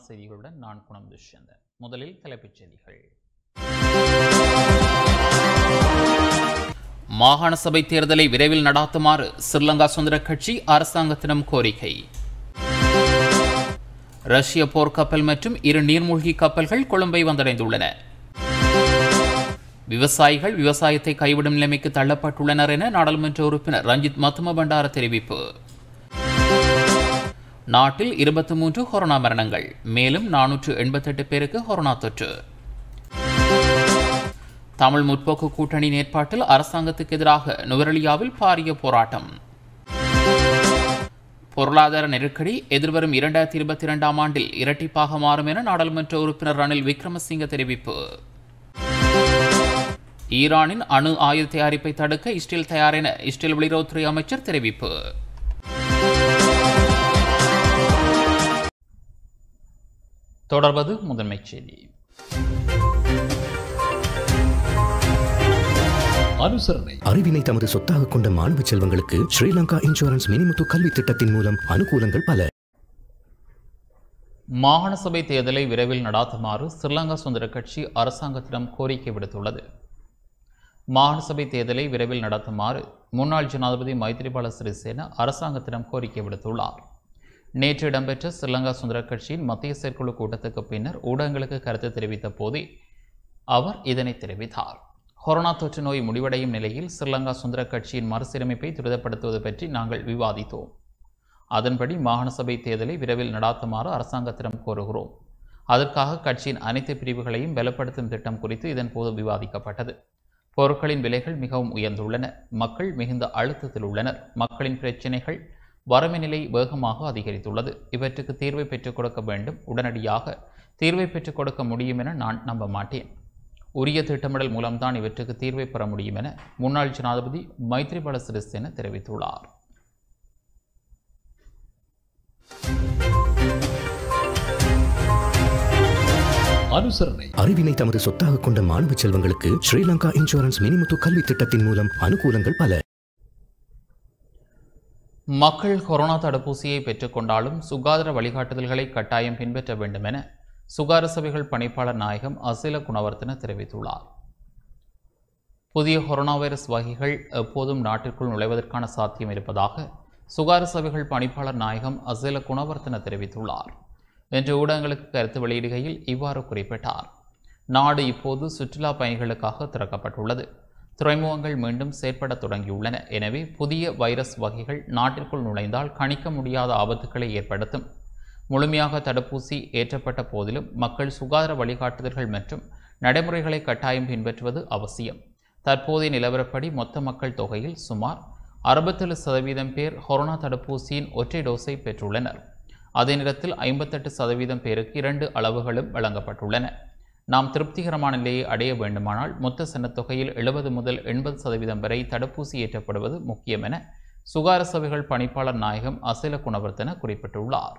செய்திகளுடன் நான் குணம் துஷ்யந்தன் முதலில் தலைப்புச் செய்திகள் மாகாண சபை தேர்தலை விரைவில் நடாத்துமாறு ஸ்ரீலங்கா சுதந்திர கட்சி அரசாங்கத்திடம் கோரிக்கை ரஷ்ய போர்க்கப்பல் மற்றும் இரு நீர்மூழ்கி கப்பல்கள் கொழும்பை வந்தடைந்துள்ளன விவசாயிகள் விவசாயத்தை கைவிடும் நிலைமைக்கு தள்ளப்பட்டுள்ளனர் என நாடாளுமன்ற உறுப்பினர் ரஞ்சித் மத்தும பண்டார தெரிவிப்பு நாட்டில் இருபத்தி மூன்று கொரோனா மரணங்கள் மேலும் நானூற்று எண்பத்தெட்டு பேருக்கு கொரோனா தொற்று தமிழ் முற்போக்கு கூட்டணி ஏற்பாட்டில் அரசாங்கத்துக்கு எதிராக நுவரெலியாவில் பாரிய போராட்டம் பொருளாதார நெருக்கடி எதிர்வரும் இரண்டாயிரத்தி இருபத்தி இரண்டாம் ஆண்டில் இரட்டிப்பாக மாறும் என நாடாளுமன்ற உறுப்பினர் ரணில் விக்ரமசிங்க தெரிவிப்பு ஈரானின் அணு ஆயுத தயாரிப்பை தடுக்க இஸ்ரேல் தயார் என இஸ்ரேல் வெளியுறவுத்துறை அமைச்சர் தெரிவிப்பு தொடர்வது முதன்மைச் செய்தி அனுசரணை அறிவினை தமது சொத்தாக கொண்ட மாணவ செல்வங்களுக்கு ஸ்ரீலங்கா இன்சூரன்ஸ் மினிமுத்து கல்வி திட்டத்தின் மூலம் அனுகூலங்கள் பல மாகாண சபை தேர்தலை விரைவில் நடாத்துமாறு ஸ்ரீலங்கா சுதந்திர கட்சி அரசாங்கத்திடம் கோரிக்கை விடுத்துள்ளது மாகாண சபை தேர்தலை விரைவில் நடத்துமாறு முன்னாள் ஜனாதிபதி மைத்ரிபால சிறிசேன அரசாங்கத்திடம் கோரிக்கை விடுத்துள்ளார் நேற்று இடம்பெற்ற ஸ்ரீலங்கா சுதந்திர கட்சியின் மத்திய செயற்குழு கூட்டத்துக்கு பின்னர் ஊடகங்களுக்கு கருத்து தெரிவித்த போதே அவர் இதனை தெரிவித்தார் கொரோனா தொற்று நோய் முடிவடையும் நிலையில் ஸ்ரீலங்கா சுதந்திர கட்சியின் மறுசீரமைப்பை துரிதப்படுத்துவது பற்றி நாங்கள் விவாதித்தோம் அதன்படி மாகாண சபை தேர்தலை விரைவில் நடாத்துமாறு அரசாங்கத்திடம் கோருகிறோம் அதற்காக கட்சியின் அனைத்து பிரிவுகளையும் பலப்படுத்தும் திட்டம் குறித்து இதன்போது விவாதிக்கப்பட்டது பொருட்களின் விலைகள் மிகவும் உயர்ந்துள்ளன மக்கள் மிகுந்த அழுத்தத்தில் உள்ளனர் மக்களின் பிரச்சினைகள் வறுமை நிலை வேகமாக அதிகரித்துள்ளது இவற்றுக்கு தீர்வை பெற்றுக் கொடுக்க வேண்டும் உடனடியாக தீர்வை பெற்றுக் கொடுக்க முடியும் என நான் நம்ப மாட்டேன் உரிய திட்டமிடல் மூலம்தான் இவற்றுக்கு தீர்வை பெற முடியும் என முன்னாள் ஜனாதிபதி மைத்ரிபால சிறிசேன தெரிவித்துள்ளார் அனுசரணை அறிவினை தமது சொத்தாக கொண்ட மாணவ செல்வங்களுக்கு ஸ்ரீலங்கா இன்சூரன்ஸ் மினிமுத்து கல்வி திட்டத்தின் மூலம் அனுகூலங்கள் பல மக்கள் கொரோனா தடுப்பூசியை பெற்றுக்கொண்டாலும் சுகாதார வழிகாட்டுதல்களை கட்டாயம் பின்பற்ற வேண்டும் என சுகாதார சபைகள் பணிப்பாளர் நாயகம் அசில குணவர்த்தன தெரிவித்துள்ளார் புதிய கொரோனா வைரஸ் வகைகள் எப்போதும் நாட்டிற்குள் நுழைவதற்கான சாத்தியம் இருப்பதாக சுகாதார சபைகள் பணிப்பாளர் நாயகம் அசில குணவர்த்தன தெரிவித்துள்ளார் இன்று ஊடகங்களுக்கு கருத்து வெளியிடுகையில் இவ்வாறு குறிப்பிட்டார் நாடு இப்போது சுற்றுலா பயணிகளுக்காக திறக்கப்பட்டுள்ளது துறைமுகங்கள் மீண்டும் செயற்பட தொடங்கியுள்ளன எனவே புதிய வைரஸ் வகைகள் நாட்டிற்குள் நுழைந்தால் கணிக்க முடியாத ஆபத்துக்களை ஏற்படுத்தும் முழுமையாக தடுப்பூசி ஏற்றப்பட்ட போதிலும் மக்கள் சுகாதார வழிகாட்டுதல்கள் மற்றும் நடைமுறைகளை கட்டாயம் பின்பற்றுவது அவசியம் தற்போதைய நிலவரப்படி மொத்த மக்கள் தொகையில் சுமார் அறுபத்தேழு சதவீதம் பேர் கொரோனா தடுப்பூசியின் ஒற்றை டோஸை பெற்றுள்ளனர் அதே நேரத்தில் ஐம்பத்தெட்டு சதவீதம் பேருக்கு இரண்டு அளவுகளும் வழங்கப்பட்டுள்ளன நாம் திருப்திகரமான நிலையை அடைய வேண்டுமானால் மொத்த சனத்தொகையில் எழுபது முதல் எண்பது சதவீதம் வரை தடுப்பூசி ஏற்றப்படுவது முக்கியம் என சுகாதார சபைகள் பணிப்பாளர் நாயகம் அசில குணவர்த்தன குறிப்பிட்டுள்ளார்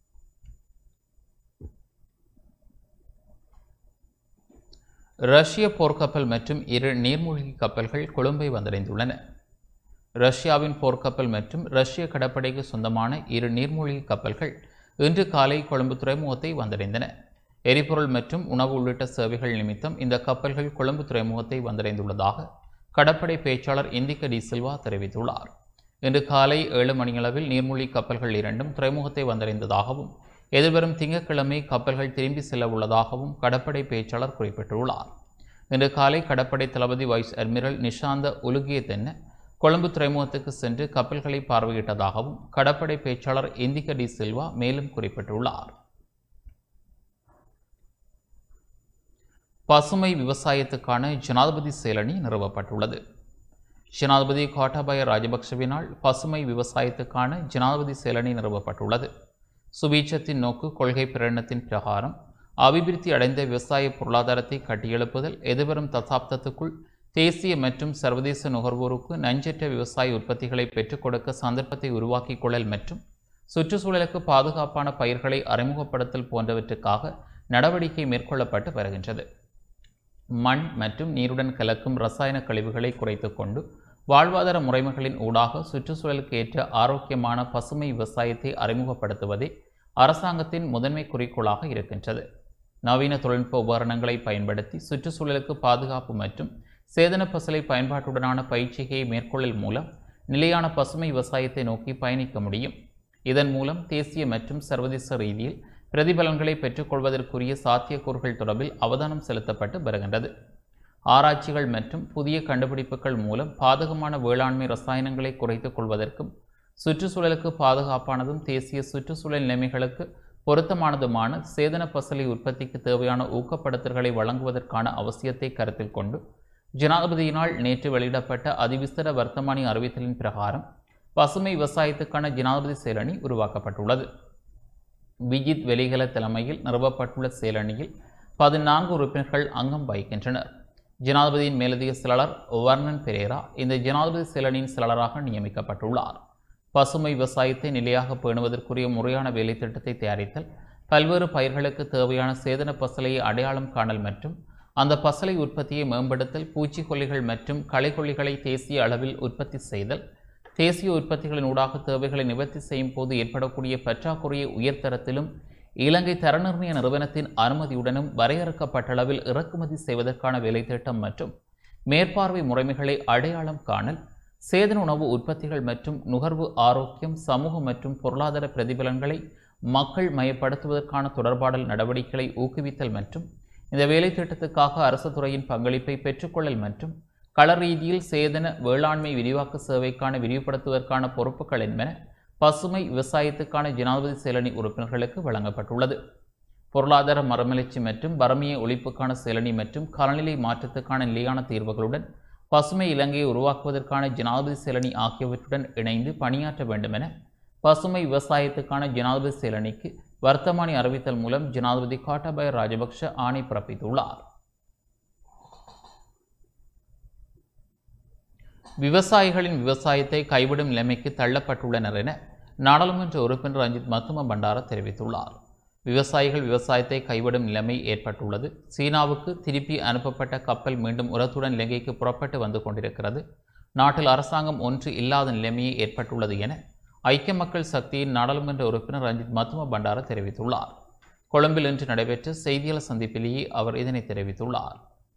ரஷ்ய போர்க்கப்பல் மற்றும் இரு நீர்மூழ்கி கப்பல்கள் கொழும்பை வந்தடைந்துள்ளன ரஷ்யாவின் போர்க்கப்பல் மற்றும் ரஷ்ய கடற்படைக்கு சொந்தமான இரு நீர்மூழ்கி கப்பல்கள் இன்று காலை கொழும்பு துறைமுகத்தை வந்தடைந்தன எரிபொருள் மற்றும் உணவு உள்ளிட்ட சேவைகள் நிமித்தம் இந்த கப்பல்கள் கொழும்பு துறைமுகத்தை வந்தடைந்துள்ளதாக கடற்படை பேச்சாளர் இந்திக்க டி சில்வா தெரிவித்துள்ளார் இன்று காலை ஏழு மணியளவில் நீர்மூழ்கி கப்பல்கள் இரண்டும் துறைமுகத்தை வந்தடைந்ததாகவும் எதிர்வரும் திங்கட்கிழமை கப்பல்கள் திரும்பி செல்ல உள்ளதாகவும் கடற்படை பேச்சாளர் குறிப்பிட்டுள்ளார் இன்று காலை கடற்படை தளபதி vice admiral Nishantha Ulugetenne Colombo துறைமுகத்துக்கு சென்று கப்பல்களை பார்வையிட்டதாகவும் கடற்படை பேச்சாளர் இந்திக டி சில்வா மேலும் குறிப்பிட்டுள்ளார் பசுமை விவசாயத்துக்கான ஜனாதிபதி செயலணி நிறுவப்பட்டுள்ளது ஜனாதிபதி கோட்டாபய ராஜபக்சவினால் பசுமை விவசாயத்துக்கான ஜனாதிபதி செயலணி நிறுவப்பட்டுள்ளது சுபீட்சத்தின் நோக்கு கொள்கை பிரகடனத்தின் பிரகாரம் அபிவிருத்தி அடைந்த விவசாய பொருளாதாரத்தை கட்டியெழுப்புதல் எதிர்வரும் தசாப்தத்துக்குள் தேசிய மற்றும் சர்வதேச நுகர்வோருக்கு நஞ்சற்ற விவசாய உற்பத்திகளை பெற்றுக் கொடுக்க சந்தர்ப்பத்தை உருவாக்கிக் கொள்ளல் மற்றும் சுற்றுச்சூழலுக்கு பாதுகாப்பான பயிர்களை அறிமுகப்படுத்தல் போன்றவற்றுக்காக நடவடிக்கை மேற்கொள்ளப்பட்டு வருகின்றது மண் மற்றும் நீருடன் கலக்கும் ரசாயன கழிவுகளை குறைத்துக் கொண்டு வாழ்வாதார முறைமைகளின் ஊடாக சுற்றுச்சூழலுக்கு ஏற்ற ஆரோக்கியமான பசுமை விவசாயத்தை அறிமுகப்படுத்துவதே அரசாங்கத்தின் முதன்மை குறிக்கோளாக இருக்கின்றது நவீன தொழில்நுட்ப உபகரணங்களை பயன்படுத்தி சுற்றுச்சூழலுக்கு பாதுகாப்பு மற்றும் சேதன பசலை பயன்பாட்டுடனான பயிற்சிகையை மேற்கொள்ளல் மூலம் நிலையான பசுமை விவசாயத்தை நோக்கி பயணிக்க முடியும் இதன் மூலம் தேசிய மற்றும் சர்வதேச ரீதியில் பிரதிபலன்களை பெற்றுக்கொள்வதற்குரிய சாத்தியக்கூறுகள் தொடர்பில் அவதானம் செலுத்தப்பட்டு வருகின்றது ஆராய்ச்சிகள் மற்றும் புதிய கண்டுபிடிப்புகள் மூலம் பாதகமான வேளாண்மை ரசாயனங்களை குறைத்துக் கொள்வதற்கும் சுற்றுச்சூழலுக்கு பாதுகாப்பானதும் தேசிய சுற்றுச்சூழல் நிலைமைகளுக்கு பொருத்தமானதுமான சேதன பசலை உற்பத்திக்கு தேவையான ஊக்கப்படுத்தல்களை வழங்குவதற்கான அவசியத்தை கருத்தில் கொண்டு ஜனாதிபதியினால் நேற்று வெளியிடப்பட்ட அதிவிஸ்தர வர்த்தமானி அறிவித்தலின் பிரகாரம் பசுமை விவசாயத்துக்கான ஜனாதிபதி செயலணி உருவாக்கப்பட்டுள்ளது விஜித் வெலிகல தலைமையில் நிறுவப்பட்டுள்ள செயலணியில் பதினான்கு உறுப்பினர்கள் அங்கம் வகிக்கின்றனர் ஜனாதிபதியின் மேலதிக செயலாளர் வர்ணன் பெரேரா இந்த ஜனாதிபதி செயலணியின் செயலாளராக நியமிக்கப்பட்டுள்ளார் பசுமை விவசாயத்தை நிலையாக பேணுவதற்குரிய முறையான வேலை திட்டத்தை தயாரித்தல் பல்வேறு பயிர்களுக்கு தேவையான சேதன பசலையை அடையாளம் காணல் மற்றும் அந்த பசலை உற்பத்தியை மேம்படுத்தல் பூச்சிக்கொல்லிகள் மற்றும் களைக்கொல்லிகளை தேசிய அளவில் உற்பத்தி செய்தல் தேசிய உற்பத்திகளின் ஊடாக தேவைகளை நிவர்த்தி செய்யும் போது ஏற்படக்கூடிய பற்றாக்குறையை உயர்தரத்திலும் இலங்கை தர நிர்ணய நிறுவனத்தின் அனுமதியுடனும் வரையறுக்கப்பட்டளவில் இறக்குமதி செய்வதற்கான வேலைத்திட்டம் மற்றும் மேற்பார்வை முறைமைகளை அடையாளம் காணல் சேதன உணவு உற்பத்திகள் மற்றும் நுகர்வு ஆரோக்கியம் சமூக மற்றும் பொருளாதார பிரதிபலன்களை மக்கள் மயப்படுத்துவதற்கான தொடர்பாடல் நடவடிக்கைகளை ஊக்குவித்தல் மற்றும் இந்த வேலைத்திட்டத்துக்காக அரசு துறையின் பங்களிப்பை பெற்றுக்கொள்ளல் மற்றும் கள ரீதியில் சேதன வேளாண்மை விரிவாக்க சேவைக்கான விரிவுபடுத்துவதற்கான பொறுப்புகள் என்பன பசுமை விவசாயத்துக்கான ஜனாதிபதி செயலணி உறுப்பினர்களுக்கு வழங்கப்பட்டுள்ளது பொருளாதார மறுமலர்ச்சி மற்றும் வறுமையை ஒழிப்புக்கான செயலணி மற்றும் காலநிலை மாற்றத்துக்கான நிலையான தீர்வுகளுடன் பசுமை இலங்கையை உருவாக்குவதற்கான ஜனாதிபதி செயலணி ஆகியவற்றுடன் இணைந்து பணியாற்ற வேண்டும் என பசுமை விவசாயத்துக்கான ஜனாதிபதி செயலணிக்கு வர்த்தமானி அறிவித்தல் மூலம் ஜனாதிபதி கோட்டாபய ராஜபக்ஷ ஆணை பிறப்பித்துள்ளார் விவசாயிகளின் விவசாயத்தை கைவிடும் நிலைமைக்கு தள்ளப்பட்டுள்ளனர் என நாடாளுமன்ற உறுப்பினர் ரஞ்சித் மத்தும பண்டார தெரிவித்துள்ளார் விவசாயிகள் விவசாயத்தை கைவிடும் நிலைமை ஏற்பட்டுள்ளது சீனாவுக்கு திருப்பி அனுப்பப்பட்ட கப்பல் மீண்டும் உரத்துடன் இலங்கைக்கு புறப்பட்டு வந்து கொண்டிருக்கிறது நாட்டில் அரசாங்கம் ஒன்று இல்லாத நிலைமையே ஏற்பட்டுள்ளது என ஐக்கிய மக்கள் சக்தியின் நாடாளுமன்ற உறுப்பினர் ரஞ்சித் மத்தும பண்டார தெரிவித்துள்ளார் கொழும்பில் இன்று நடைபெற்ற செய்தியாளர் சந்திப்பிலேயே அவர் இதனை தெரிவித்துள்ளார்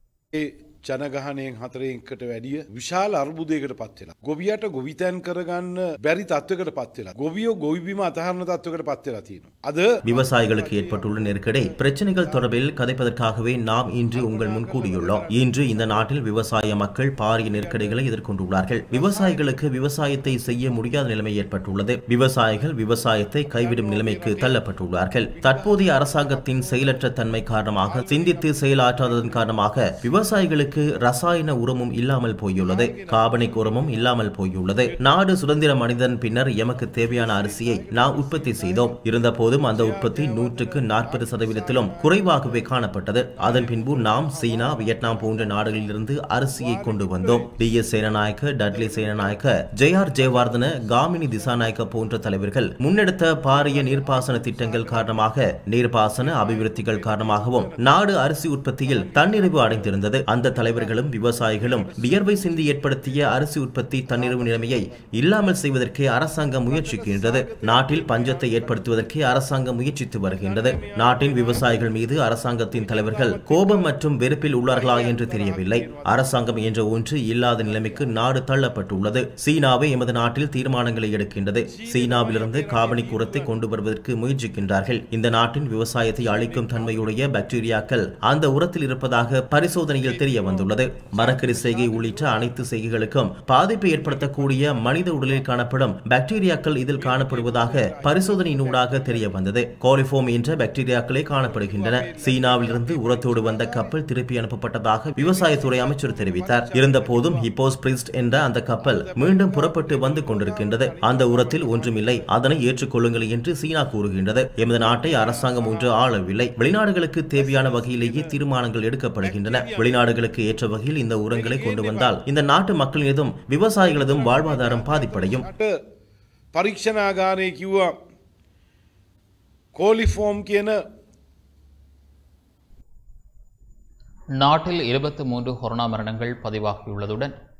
ඒ ජනගහනයෙන් හතරෙන්කට වැඩිය විශාල අර්බුදයකට පත්වෙලා. ගොවියට ගොවිතැන් කරගන්න බැරි තත්වකට පත්වෙලා. ගොවියෝ ගොවිබිම අතහරණ තත්වකට පත්වෙලා තියෙන. අද விவசாயிகளுக்கு ஏற்பட்டுள்ள நெருக்கடி பிரச்சனைகள் தொடர்பில் கதைப்பதற்காகவே நாம் இன்று உங்கள் முன் கூடியுள்ளோம் இன்று இந்த நாட்டில் விவசாய மக்கள் பாரிய நெருக்கடிகளை எதிர்கொண்டுள்ளார்கள் விவசாயிகளுக்கு விவசாயத்தை செய்ய முடியாத நிலைமை ஏற்பட்டுள்ளது விவசாயிகள் விவசாயத்தை கைவிடும் நிலைமைக்கு தள்ளப்பட்டுள்ளார்கள் தற்போதைய அரசாங்கத்தின் செயலற்ற தன்மை காரணமாக சிந்தித்து செயலாற்றாததன் காரணமாக விவசாயிகளுக்கு ரசாயன உரமும் இல்லாமல் போயுள்ளது கார்பனிக் உரமும் இல்லாமல் போயுள்ளது நாடு சுதந்திரம் அடைந்ததன் பின்னர் எமக்கு தேவையான அரிசியை நாம் உற்பத்தி செய்தோம் இருந்த போதும் அந்த உற்பத்தி நூற்றுக்கு நாற்பது சதவீதத்திலும் குறைவாகவே காணப்பட்டது அதன் பின்பு நாம் சீனா வியட்நாம் போன்ற நாடுகளிலிருந்து அரிசியை கொண்டு வந்தோம் D S Senanayake Dudley Senanayake J R Jayewardene Gamini Dissanayake போன்ற தலைவர்கள் முன்னெடுத்த பாரிய நீர்ப்பாசன திட்டங்கள் காரணமாக நீர்ப்பாசன அபிவிருத்திகள் காரணமாகவும் நாடு அரிசி உற்பத்தியில் தன்னிறைவு அடைந்திருந்தது அந்த தலைவர்களும் விவசாயிகளும் வியர்வை சிந்தி ஏற்படுத்திய அரிசி உற்பத்தி தன்னிறைவு நிலைமையை இல்லாமல் செய்வதற்கே அரசாங்கம் முயற்சிக்கின்றது நாட்டில் பஞ்சத்தை ஏற்படுத்துவதற்கே அரசாங்கம் முயற்சித்து வருகின்றது நாட்டின் விவசாயிகள் மீது அரசாங்கத்தின் தலைவர்கள் கோபம் மற்றும் வெறுப்பில் உள்ளார்களா என்று தெரியவில்லை அரசாங்கம் என்ற ஒன்று இல்லாத நிலைமைக்கு நாடு தள்ளப்பட்டுள்ளது சீனாவே எமது நாட்டில் தீர்மானங்களை எடுக்கின்றது சீனாவிலிருந்து காபனிக் உரத்தை கொண்டு வருவதற்கு முயற்சிக்கின்றார்கள் இந்த நாட்டின் விவசாயத்தை அழிக்கும் தன்மையுடைய பாக்டீரியாக்கள் அந்த உரத்தில் இருப்பதாக பரிசோதனையில் தெரிய வந்துள்ளது மரக்கறி செய்கை உள்ளிட்ட அனைத்து செய்கைகளுக்கும் பாதிப்பை ஏற்படுத்தக்கூடிய மனித உடலில் காணப்படும் பாக்டீரியாக்கள் இதில் காணப்படுவதாக பரிசோதனையினூடாக தெரிய வந்தது கோலிஃபோம் என்ற பாக்டீரியாக்களே காணப்படுகின்றன சீனாவிலிருந்து உரத்தோடு வந்த கப்பல் திருப்பி அனுப்பப்பட்டதாக விவசாயத்துறை அமைச்சர் தெரிவித்தார் இருந்த போதும் ஹிப்போஸ் பிரிஸ்ட் என்ற அந்த கப்பல் மீண்டும் புறப்பட்டு வந்து கொண்டிருக்கின்றது அந்த உரத்தில் ஒன்றுமில்லை அதனை ஏற்றுக்கொள்ளுங்கள் என்று சீனா கூறுகின்றது எமது நாட்டை அரசாங்கம் ஒன்று ஆளவில்லை வெளிநாடுகளுக்கு தேவையான வகையிலேயே தீர்மானங்கள் எடுக்கப்படுகின்றன வெளிநாடுகளுக்கு ஏற்ற வகையில் இந்த உரங்களை கொண்டு வந்தால் இந்த நாட்டு மக்களினதும் விவசாயிகளதும் வாழ்வாதாரம் பாதிப்படையும் ට පරීක්ෂණාගානය කිව්වා කෝලිෆෝම් කියන நாட்டில் இருபத்தி மூன்று கொரோனா மரணங்கள் பதிவாகியுள்ளதுடன்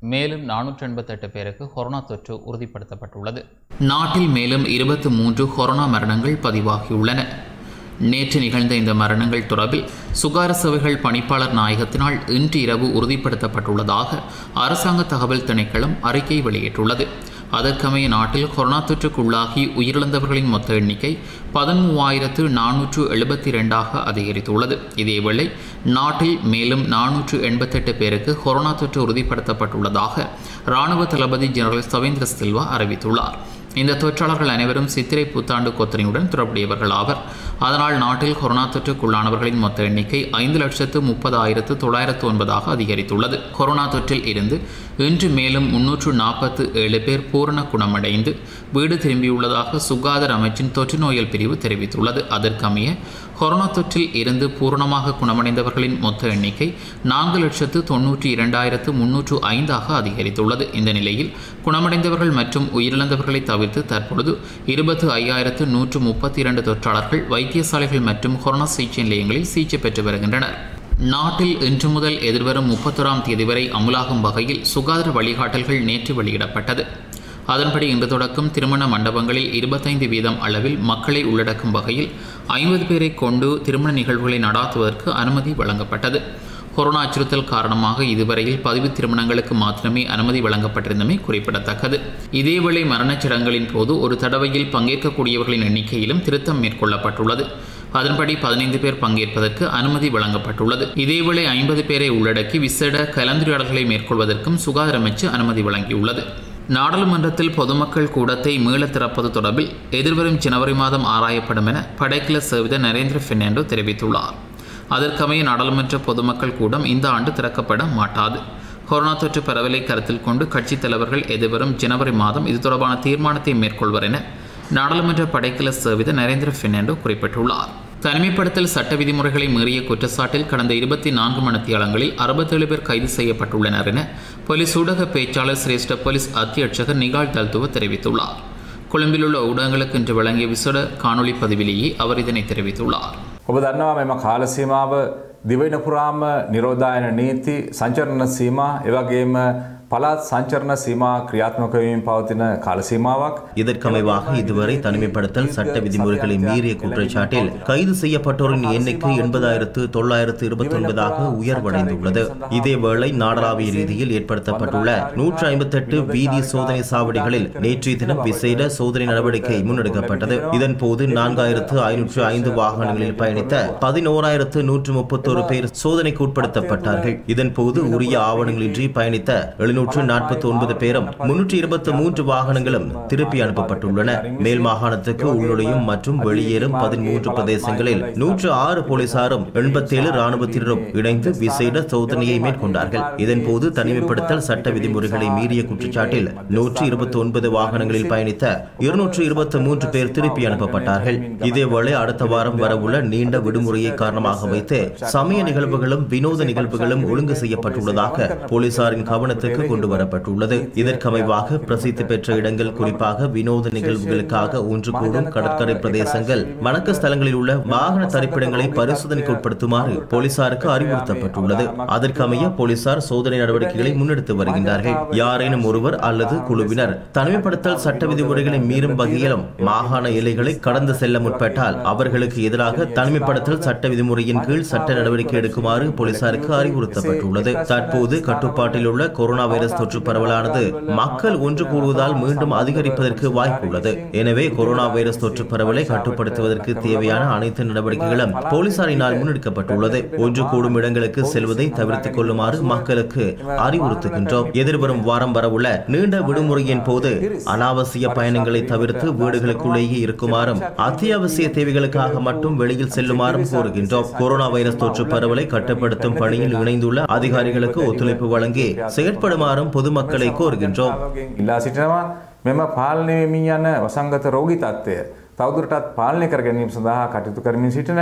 மேலும் நானூற்று எண்பத்தெட்டு பேருக்கு கொரோனா தொற்று உறுதிப்படுத்தப்பட்டுள்ளது நாட்டில் மேலும் இருபத்தி மூன்று கொரோனா மரணங்கள் பதிவாகியுள்ளன நேற்று நிகழ்ந்த இந்த மரணங்கள் தொடர்பில் சுகார சேவைகள் பணிப்பாளர் நாயகத்தினால் இன்று இரவு உறுதிப்படுத்தப்பட்டுள்ளதாக அரசாங்க தகவல் திணைக்களம் அறிக்கை வெளியிட்டுள்ளது அதற்கமைய நாட்டில் கொரோனா தொற்றுக்குள்ளாகி உயிரிழந்தவர்களின் மொத்த எண்ணிக்கை பதிமூவாயிரத்து நானூற்று எழுபத்தி ரெண்டாக அதிகரித்துள்ளது இதேவேளை நாட்டில் மேலும் நானூற்று எண்பத்தெட்டு பேருக்கு கொரோனா தொற்று உறுதிப்படுத்தப்பட்டுள்ளதாக இராணுவ தளபதி ஜெனரல் சவேந்திர சில்வா அறிவித்துள்ளார் இந்த தொற்றாளர்கள் அனைவரும் சித்திரை புத்தாண்டு கொத்தனையுடன் தொடர்புடையவர்கள் ஆவர் அதனால் நாட்டில் கொரோனா தொற்றுக்குள்ளானவர்களின் மொத்த எண்ணிக்கை ஐந்து லட்சத்து முப்பதாயிரத்து தொள்ளாயிரத்து ஒன்பதாக அதிகரித்துள்ளது கொரோனா தொற்றில் இருந்து இன்று மேலும் முன்னூற்று நாற்பத்து ஏழு பேர் பூரண குணமடைந்து வீடு திரும்பியுள்ளதாக சுகாதார அமைச்சின் தொற்று நோயல் பிரிவு தெரிவித்துள்ளது அதற்கமைய கொரோனா தொற்றில் இருந்து பூரணமாக குணமடைந்தவர்களின் மொத்த எண்ணிக்கை நான்கு லட்சத்து தொன்னூற்றி இரண்டாயிரத்து முன்னூற்று ஐந்தாக அதிகரித்துள்ளது இந்த நிலையில் குணமடைந்தவர்கள் மற்றும் உயிரிழந்தவர்களை தவிர்த்து தற்பொழுது இருபத்து ஐயாயிரத்து நூற்று முப்பத்தி இரண்டு தொற்றாளர்கள் வைத்தியசாலைகள் மற்றும் கொரோனா சிகிச்சை நிலையங்களில் சிகிச்சை பெற்று வருகின்றனர் நாட்டில் இன்று முதல் எதிர்வரும் முப்பத்தொராம் தேதி வரை அமுலாகும் வகையில் சுகாதார வழிகாட்டல்கள் நேற்று வெளியிடப்பட்டது அதன்படி இன்று தொடக்கம் திருமண மண்டபங்களில் இருபத்தைந்து வீதம் அளவில் மக்களை உள்ளடக்கும் வகையில் ஐம்பது பேரை கொண்டு திருமண நிகழ்வுகளை நடாத்துவதற்கு அனுமதி வழங்கப்பட்டது கொரோனா அச்சுறுத்தல் காரணமாக இதுவரையில் பதிவு திருமணங்களுக்கு மாத்திரமே அனுமதி வழங்கப்பட்டிருந்தமை குறிப்பிடத்தக்கது இதேவேளை மரணச் சடங்குகளின் போது ஒரு தடவையில் பங்கேற்கக்கூடியவர்களின் எண்ணிக்கையிலும் திருத்தம் மேற்கொள்ளப்பட்டுள்ளது அதன்படி பதினைந்து பேர் பங்கேற்பதற்கு அனுமதி வழங்கப்பட்டுள்ளது இதேவேளை ஐம்பது பேரை உள்ளடக்கி விசேட கலந்துரையாடல்களை மேற்கொள்வதற்கும் சுகாதார அமைச்சு அனுமதி வழங்கியுள்ளது நாடாளுமன்றத்தில் பொதுமக்கள் கூடத்தை மீளத் திறப்பது தொடர்பில் எதிர்வரும் ஜனவரி மாதம் ஆராயப்படும் என படைக்கல சேவித நரேந்திர பெர்னாண்டோ தெரிவித்துள்ளார் அதற்கமைய நாடாளுமன்ற பொதுமக்கள் கூடம் இந்த ஆண்டு திறக்கப்பட மாட்டாது கொரோனா தொற்று பரவலை கருத்தில் கொண்டு கட்சித் தலைவர்கள் எதிர்வரும் ஜனவரி மாதம் இது தொடர்பான தீர்மானத்தை மேற்கொள்வர் என நாடாளுமன்ற படைக்கல சேவித நரேந்திர பெர்னாண்டோ குறிப்பிட்டுள்ளார் தனிமைப்படுத்தல் சட்ட விதிமுறைகளை மீறிய குற்றச்சாட்டில் கடந்த இருபத்தி நான்கு மணித்தியாலங்களில் அறுபத்தேழு பேர் கைது செய்யப்பட்டுள்ளனர் என போலீஸ் ஊடக பேச்சாளர் சிரேஷ்ட போலீஸ் அத்தியட்சகர் நிகால் தல்துவ தெரிவித்துள்ளார் கொழும்பில் உள்ள ஊடகங்களுக்கு இன்று வழங்கிய விசேட காணொளி பதிவிலேயே அவர் இதனை தெரிவித்துள்ளார் ඔබ දන්නවා මෙම කාලසීමාව දිවයින පුරාම නිරෝධායන නීති සංචරණ සීමා එවගේම පළාත් සංචරණ සීමා ක්‍රියාත්මකවීම පවතින කාලසීමාවක් இதற்கமைவாக இதுவரை தனிமைப்படுத்தல் சட்ட விதிமுறைகளை மீறிய குற்றச்சாட்டில் கைது செய்யப்பட்டோரின் எண்ணிக்கை எண்பதாயிரத்து தொள்ளாயிரத்து இருபத்தி ஒன்பதாக உயர்வடைந்துள்ளது இதேவேளை நாடளாவிய ரீதியில் ஏற்படுத்தப்பட்டுள்ள நூற்று ஐம்பத்தெட்டு வீதி சோதனை சாவடிகளில் நேற்றைய தினம் விசேட சோதனை நடவடிக்கை முன்னெடுக்கப்பட்டது இதன்போது நான்காயிரத்து ஐநூற்று ஐந்து வாகனங்களில் பயணித்த பதினோராயிரத்து நூற்று முப்பத்தோரு பேர் சோதனைக்கு உட்படுத்தப்பட்டார்கள் இதன்போது உரிய ஆவணங்களின்றி பயணித்த எழுநூற்று நாற்பத்தி ஒன்பது பேரும் முன்னூற்றி இருபத்தி மூன்று வாகனங்களும் திருப்பி அனுப்பப்பட்டுள்ளன மேல் மாகாணத்துக்கு உள்நுழையும் மற்றும் வெளியேறும் பதிமூன்று பிரதேசங்களில் நூற்று ஆறு போலீசாரும் எண்பத்தேழு ராணுவத்தினரும் இணைந்து விசேட சோதனையை மேற்கொண்டார்கள் இதன்போது தனிமைப்படுத்தல் சட்ட விதிமுறைகளை மீறிய குற்றச்சாட்டில் நூற்று இருபத்தி ஒன்பது வாகனங்களில் பயணித்த இருநூற்று இருபத்தி மூன்று பேர் திருப்பி அனுப்பப்பட்டார்கள் இதேவேளை அடுத்த வாரம் வரவுள்ள நீண்ட விடுமுறையை காரணமாக வைத்து சமய நிகழ்வுகளும் வினோத நிகழ்வுகளும் ஒழுங்கு செய்யப்பட்டுள்ளதாக போலீசாரின் கவனத்துக்கு கொண்டு வரப்பட்டுள்ளது இதற்கமைவாக பிரசித்தி பெற்ற இடங்கள் குறிப்பாக வினோத நிகழ்வுகளுக்காக ஒன்று கூடும் கடற்கரை பிரதேசங்கள் வணக்க ஸ்தலங்களில் உள்ள வாகன தரிப்பிடங்களை பரிசோதனைக்கு உட்படுத்துமாறு போலீசாருக்கு அறிவுறுத்தப்பட்டுள்ளது அதற்கமைய போலீசார் சோதனை நடவடிக்கைகளை முன்னெடுத்து வருகின்றார்கள் யாரேனும் ஒருவர் அல்லது குழுவினர் தனிமைப்படுத்தல் சட்ட விதிமுறைகளை மீறும் வகையிலும் மாகாண எல்லைகளை கடந்து செல்ல முற்பட்டால் அவர்களுக்கு எதிராக தனிமைப்படுத்தல் சட்ட விதிமுறையின் கீழ் சட்ட நடவடிக்கை எடுக்குமாறு போலீசாருக்கு அறிவுறுத்தப்பட்டுள்ளது தற்போது கட்டுப்பாட்டில் உள்ள கொரோனா வைரஸ் தொற்று பரவலானது மக்கள் ஒன்று கூடுவதால் மீண்டும் அதிகரிப்பதற்கு வாய்ப்புள்ளது எனவே கொரோனா வைரஸ் தொற்று பரவலை கட்டுப்படுத்துவதற்கு தேவையான அனைத்து நடவடிக்கைகளும் போலீசாரினால் முன்னெடுக்கப்பட்டுள்ளது ஒன்று கூடும் இடங்களுக்கு செல்வதை தவிர்த்துக் கொள்ளுமாறு மக்களுக்கு அறிவுறுத்துகின்றோம் எதிர்வரும் வாரம் வரவுள்ள நீண்ட விடுமுறையின் போது அனாவசிய பயணங்களை தவிர்த்து வீடுகளுக்குள்ளேயே இருக்குமாறும் அத்தியாவசிய தேவைகளுக்காக மட்டும் வெளியில் செல்லுமாறும் கோருகின்றோம் கொரோனா வைரஸ் தொற்று பரவலை கட்டுப்படுத்தும் பணியில் இணைந்துள்ள அதிகாரிகளுக்கு ஒத்துழைப்பு வழங்கி செயற்படுமாறும் பொதுமக்களை கோருகின்றோம் ඉල්ලා සිටිනවා මෙම පාලනය වෙමින් යන වසංගත රෝගී තත්ත්වය තවදුරටත් පාලනය කර ගැනීම සඳහා කටයුතු කරමින් සිටින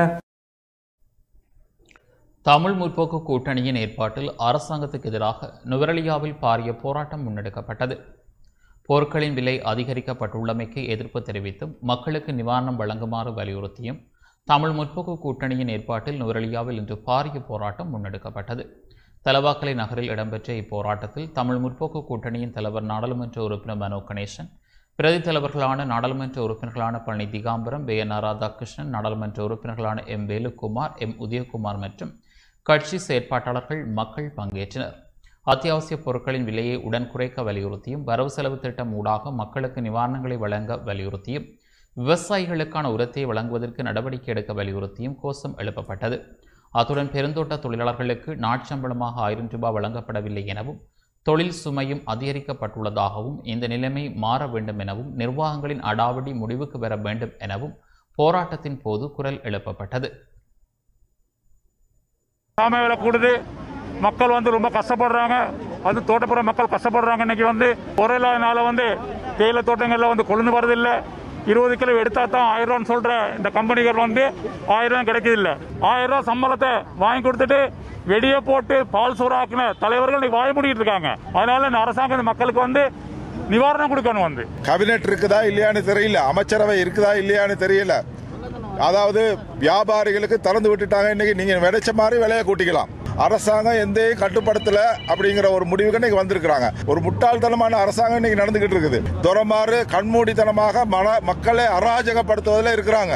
தமிழ் முற்போக்கு கூட்டணியின் ஏற்பாட்டில் அரசாங்கத்துக்கு எதிராக நுவரெலியாவில் பாரிய போராட்டம் முன்னெடுக்கப்பட்டது பொருட்களின் விலை அதிகரிக்கப்பட்டுள்ளமைக்கு எதிர்ப்பு தெரிவித்தும் மக்களுக்கு நிவாரணம் வழங்குமாறு வலியுறுத்தியும் தமிழ் முற்போக்கு கூட்டணியின் ஏற்பாட்டில் நுவரெலியாவில் இன்று பாரிய போராட்டம் முன்னெடுக்கப்பட்டது தலவாக்கலை நகரில் இடம்பெற்ற இப்போராட்டத்தில் தமிழ் முற்போக்கு கூட்டணியின் தலைவர் நாடாளுமன்ற உறுப்பினர் மனோ கணேசன் பிரதி தலைவர்களான நாடாளுமன்ற உறுப்பினர்களான பழனி திகாம்பரம் வே என் ராதாகிருஷ்ணன் நாடாளுமன்ற உறுப்பினர்களான எம் வேலுக்குமார் எம் உதயகுமார் மற்றும் கட்சி செயற்பாட்டாளர்கள் மக்கள் பங்கேற்றனர் அத்தியாவசிய பொருட்களின் விலையை உடன் குறைக்க வலியுறுத்தியும் வரவு செலவு திட்டம் ஊடாக மக்களுக்கு நிவாரணங்களை வழங்க வலியுறுத்தியும் விவசாயிகளுக்கான உரத்தை வழங்குவதற்கு நடவடிக்கை எடுக்க வலியுறுத்தியும் கோஷம் எழுப்பப்பட்டது அத்துடன் பெருந்தோட்ட தொழிலாளர்களுக்கு நாட்சம்பளமாக ஆயிரம் ரூபாய் வழங்கப்படவில்லை எனவும் தொழில் சுமையும் அதிகரிக்கப்பட்டுள்ளதாகவும் இந்த நிலைமை மாற வேண்டும் எனவும் நிர்வாகங்களின் அடாவடி முடிவுக்கு வர வேண்டும் எனவும் போராட்டத்தின் போது குரல் எழுப்பப்பட்டது சாமை விலை கூடுது மக்கள் வந்து ரொம்ப கஷ்டப்படுறாங்க அது தோட்டப்புற மக்கள் கஷ்டப்படுறாங்க இன்னைக்கு வந்து ஒரே நாள வந்து தேயிலை தோட்டங்களில் வந்து கொழுந்து வரதில்லை இருபது கிலோ எடுத்தா தான் ஆயிரம் ரூபான்னு சொல்ற இந்த கம்பெனிகள் வந்து ஆயிரம் ரூபாய் கிடைக்குது இல்ல ஆயிரம் ரூபாய் சம்பளத்தை வாங்கி கொடுத்துட்டு வெடியை போட்டு பால் சூறாக்கின தலைவர்கள் இன்னைக்கு வாய மூடிட்டு இருக்காங்க அதனால இந்த அரசாங்கம் இந்த மக்களுக்கு வந்து நிவாரணம் கொடுக்கணும் வந்து கேபினெட் இருக்குதா இல்லையான்னு தெரியல அமைச்சரவை இருக்குதா இல்லையான்னு தெரியல அதாவது வியாபாரிகளுக்கு திறந்து விட்டுட்டாங்க இன்னைக்கு நீங்க விளைச்ச மாதிரி விலையை கூட்டிக்கலாம் அரசாங்கம் எந்தையும் கட்டுப்படுத்தல அப்படிங்கிற ஒரு முடிவுக்கு இன்னைக்கு வந்திருக்கிறாங்க ஒரு முட்டாள்தனமான அரசாங்கம் இன்னைக்கு நடந்துகிட்டு இருக்குது துறமாறு கண்மூடித்தனமாக மன மக்களை அராஜகப்படுத்துவதில் இருக்கிறாங்க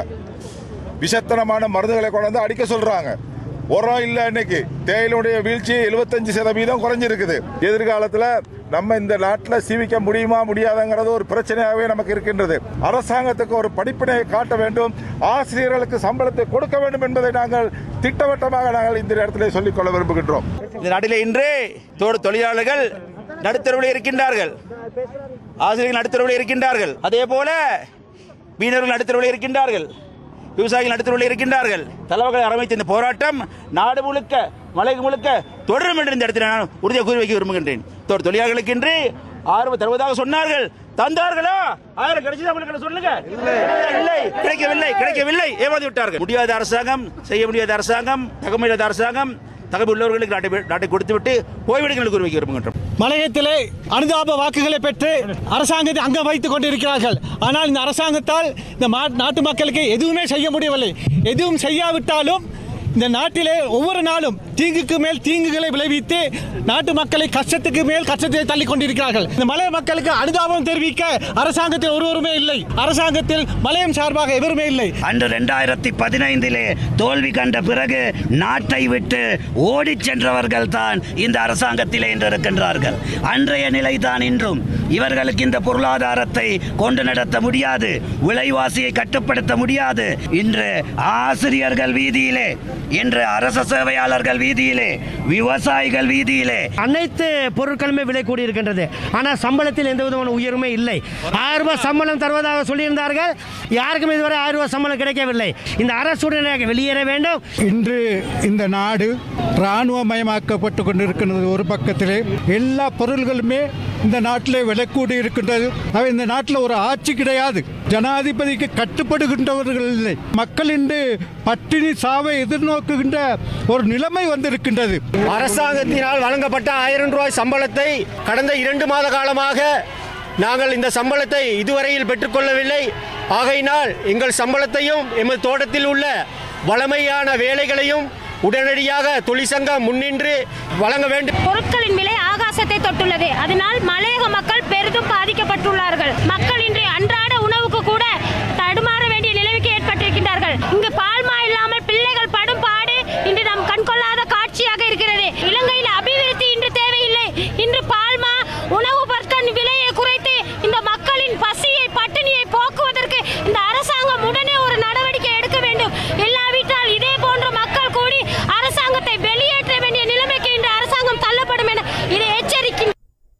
விஷத்தனமான மருந்துகளை கொண்டு வந்து அடிக்க சொல்றாங்க உரம் இல்லை இன்னைக்கு தேயிலுடைய வீழ்ச்சி 75% சதவீதம் குறைஞ்சிருக்குது எதிர்காலத்தில் நம்ம இந்த நாட்டில் சீவிக்க முடியுமா முடியாதுங்கிறது ஒரு பிரச்சனையாகவே நமக்கு இருக்கின்றது அரசாங்கத்துக்கு ஒரு படிப்பினையை காட்ட வேண்டும் ஆசிரியர்களுக்கு சம்பளத்தை கொடுக்க வேண்டும் என்பதை நாங்கள் திட்டவட்டமாக நாங்கள் இந்த இடத்திலே சொல்லிக்கொள்ள விரும்புகின்றோம் இந்த நாட்டிலே இன்று தோடு தொழிலாளர்கள் நடுத்தரவில் இருக்கின்றார்கள் ஆசிரியர்கள் நடுத்தரவில் இருக்கின்றார்கள் அதே போல மீனவர்கள் நடுத்தரவில் இருக்கின்றார்கள் விவசாயிகள் நடுத்தரவில் இருக்கின்றார்கள் தலைவர்கள் ஆரம்பித்த இந்த போராட்டம் நாடு முழுக்க மலை முழுக்க தொடரும் என்று இந்த இடத்தில் நான் உறுதியாக கூறி வைக்க விரும்புகின்றேன் தோடு தொழிலாளர்களுக்கு இன்று ஆர்வம் தருவதாக சொன்னார்கள் தந்தார்களா ஆயிரம் கிடைச்சதா உங்களுக்கு சொல்லுங்க இல்லை கிடைக்கவில்லை கிடைக்கவில்லை ஏமாந்து விட்டார்கள் முடியாத அரசாங்கம் செய்ய முடியாத அரசாங்கம் தகமையில்லாத அரசாங்கம் தகவல் உள்ளவர்களுக்கு நாட்டை நாட்டை கொடுத்துவிட்டு போய்விடுங்கள் கூறி வைக்க விரும்புகின்றோம் மலையத்திலே அனுதாப வாக்குகளை பெற்று அரசாங்கத்தை அங்கம் வைத்துக் கொண்டிருக்கிறார்கள் ஆனால் இந்த அரசாங்கத்தால் இந்த மா- நாட்டு மக்களுக்கு எதுவுமே செய்ய முடியவில்லை எதுவும் செய்யாவிட்டாலும் இந்த நாட்டிலே ஒவ்வொரு நாளும் தீங்குக்கு மேல் தீங்குகளை விளைவித்து நாட்டு மக்களை கஷ்டத்துக்கு மேல் கஷ்டத்தை தள்ளி கொண்டிருக்கிறார்கள் இந்த மலைய மக்களுக்கு அனுதாபம் தெரிவிக்க அரசாங்கத்தில் ஒருவருமே இல்லை அரசாங்கத்தில் மலையம் சார்பாக எவருமே இல்லை அன்று ரெண்டாயிரத்தி பதினைந்திலே தோல்வி கண்ட பிறகு நாட்டை விட்டு ஓடிச் சென்றவர்கள் தான் இந்த அரசாங்கத்திலே இன்று இருக்கின்றார்கள் அன்றைய நிலைதான் இன்றும் இவர்களுக்கு இந்த பொருளாதாரத்தை கொண்டு நடத்த முடியாது விலைவாசியை கட்டுப்படுத்த முடியாது இன்று ஆசிரியர்கள் வீதியிலே இன்று அரச சேவையாளர்கள் வீதியிலே விவசாயிகள் வீதியிலே அனைத்து பொருட்களுமே விலை கூடி இருக்கின்றது ஆனால் சம்பளத்தில் எந்த விதமான உயர்வுமே இல்லை ஆயிரம் ரூபாய் சம்பளம் தருவதாக சொல்லியிருந்தார்கள் யாருக்கும் இதுவரை ஆயிரம் ரூபாய் சம்பளம் கிடைக்கவில்லை இந்த அரசு உடனடியாக வெளியேற வேண்டும் இன்று இந்த நாடு இராணுவமயமாக்கப்பட்டு கொண்டிருக்கிறது ஒரு பக்கத்திலே எல்லா பொருள்களுமே இந்த நாட்டிலே விலை கூடி இருக்கின்றது அவை இந்த நாட்டில் ஒரு ஆட்சி கிடையாது ஜனாதிபதிக்கு கட்டுப்படுகின்றவர்கள் இல்லை மக்கள் இன்று பட்டினி சாவை எதிர்நோக்குகின்ற ஒரு நிலைமை வந்திருக்கின்றது அரசாங்கத்தினால் வழங்கப்பட்ட ஆயிரம் ரூபாய் சம்பளத்தை கடந்த இரண்டு மாத காலமாக நாங்கள் இந்த சம்பளத்தை இதுவரையில் பெற்றுக்கொள்ளவில்லை ஆகையினால் எங்கள் சம்பளத்தையும் எமது தோட்டத்தில் உள்ள வளமையான வேலைகளையும் உடனடியாக தொழிற்சங்கம் முன்னின்று வழங்க வேண்டும் பொருட்களின் விலை ஆகாசத்தை தொட்டுள்ளது அதனால் மலையக மக்கள் பெரிதும் பாதிக்கப்பட்டுள்ளார்கள் மக்கள் இன்று அன்றாட உணவுக்கு கூட தடுமாற வேண்டிய நிலைமைக்கு ஏற்பட்டிருக்கின்றார்கள் இங்கு பால்மா இல்லாமல் பிள்ளைகள் படும் பாடு இன்று நாம் கண்கொள்ளாத காட்சியாக இருக்கிறது இலங்கையில் அபிவிருத்தி இன்று தேவையில்லை இன்று பால்மா உணவு பொருட்களின் விலையை குறைத்து இந்த மக்களின் பசியை பட்டினியை போக்குவதற்கு இந்த அரசாங்கம் உடனே ஒரு நடவடிக்கை எடுக்க வேண்டும் இல்லாவிட்டால் இதே போன்ற மக்கள் கூடி அரசாங்கத்தை வெளியேற்ற வேண்டிய நிலைமைக்கு இன்று அரசாங்கம் தள்ளப்படும் என இதை எச்சரிக்கின்றனர்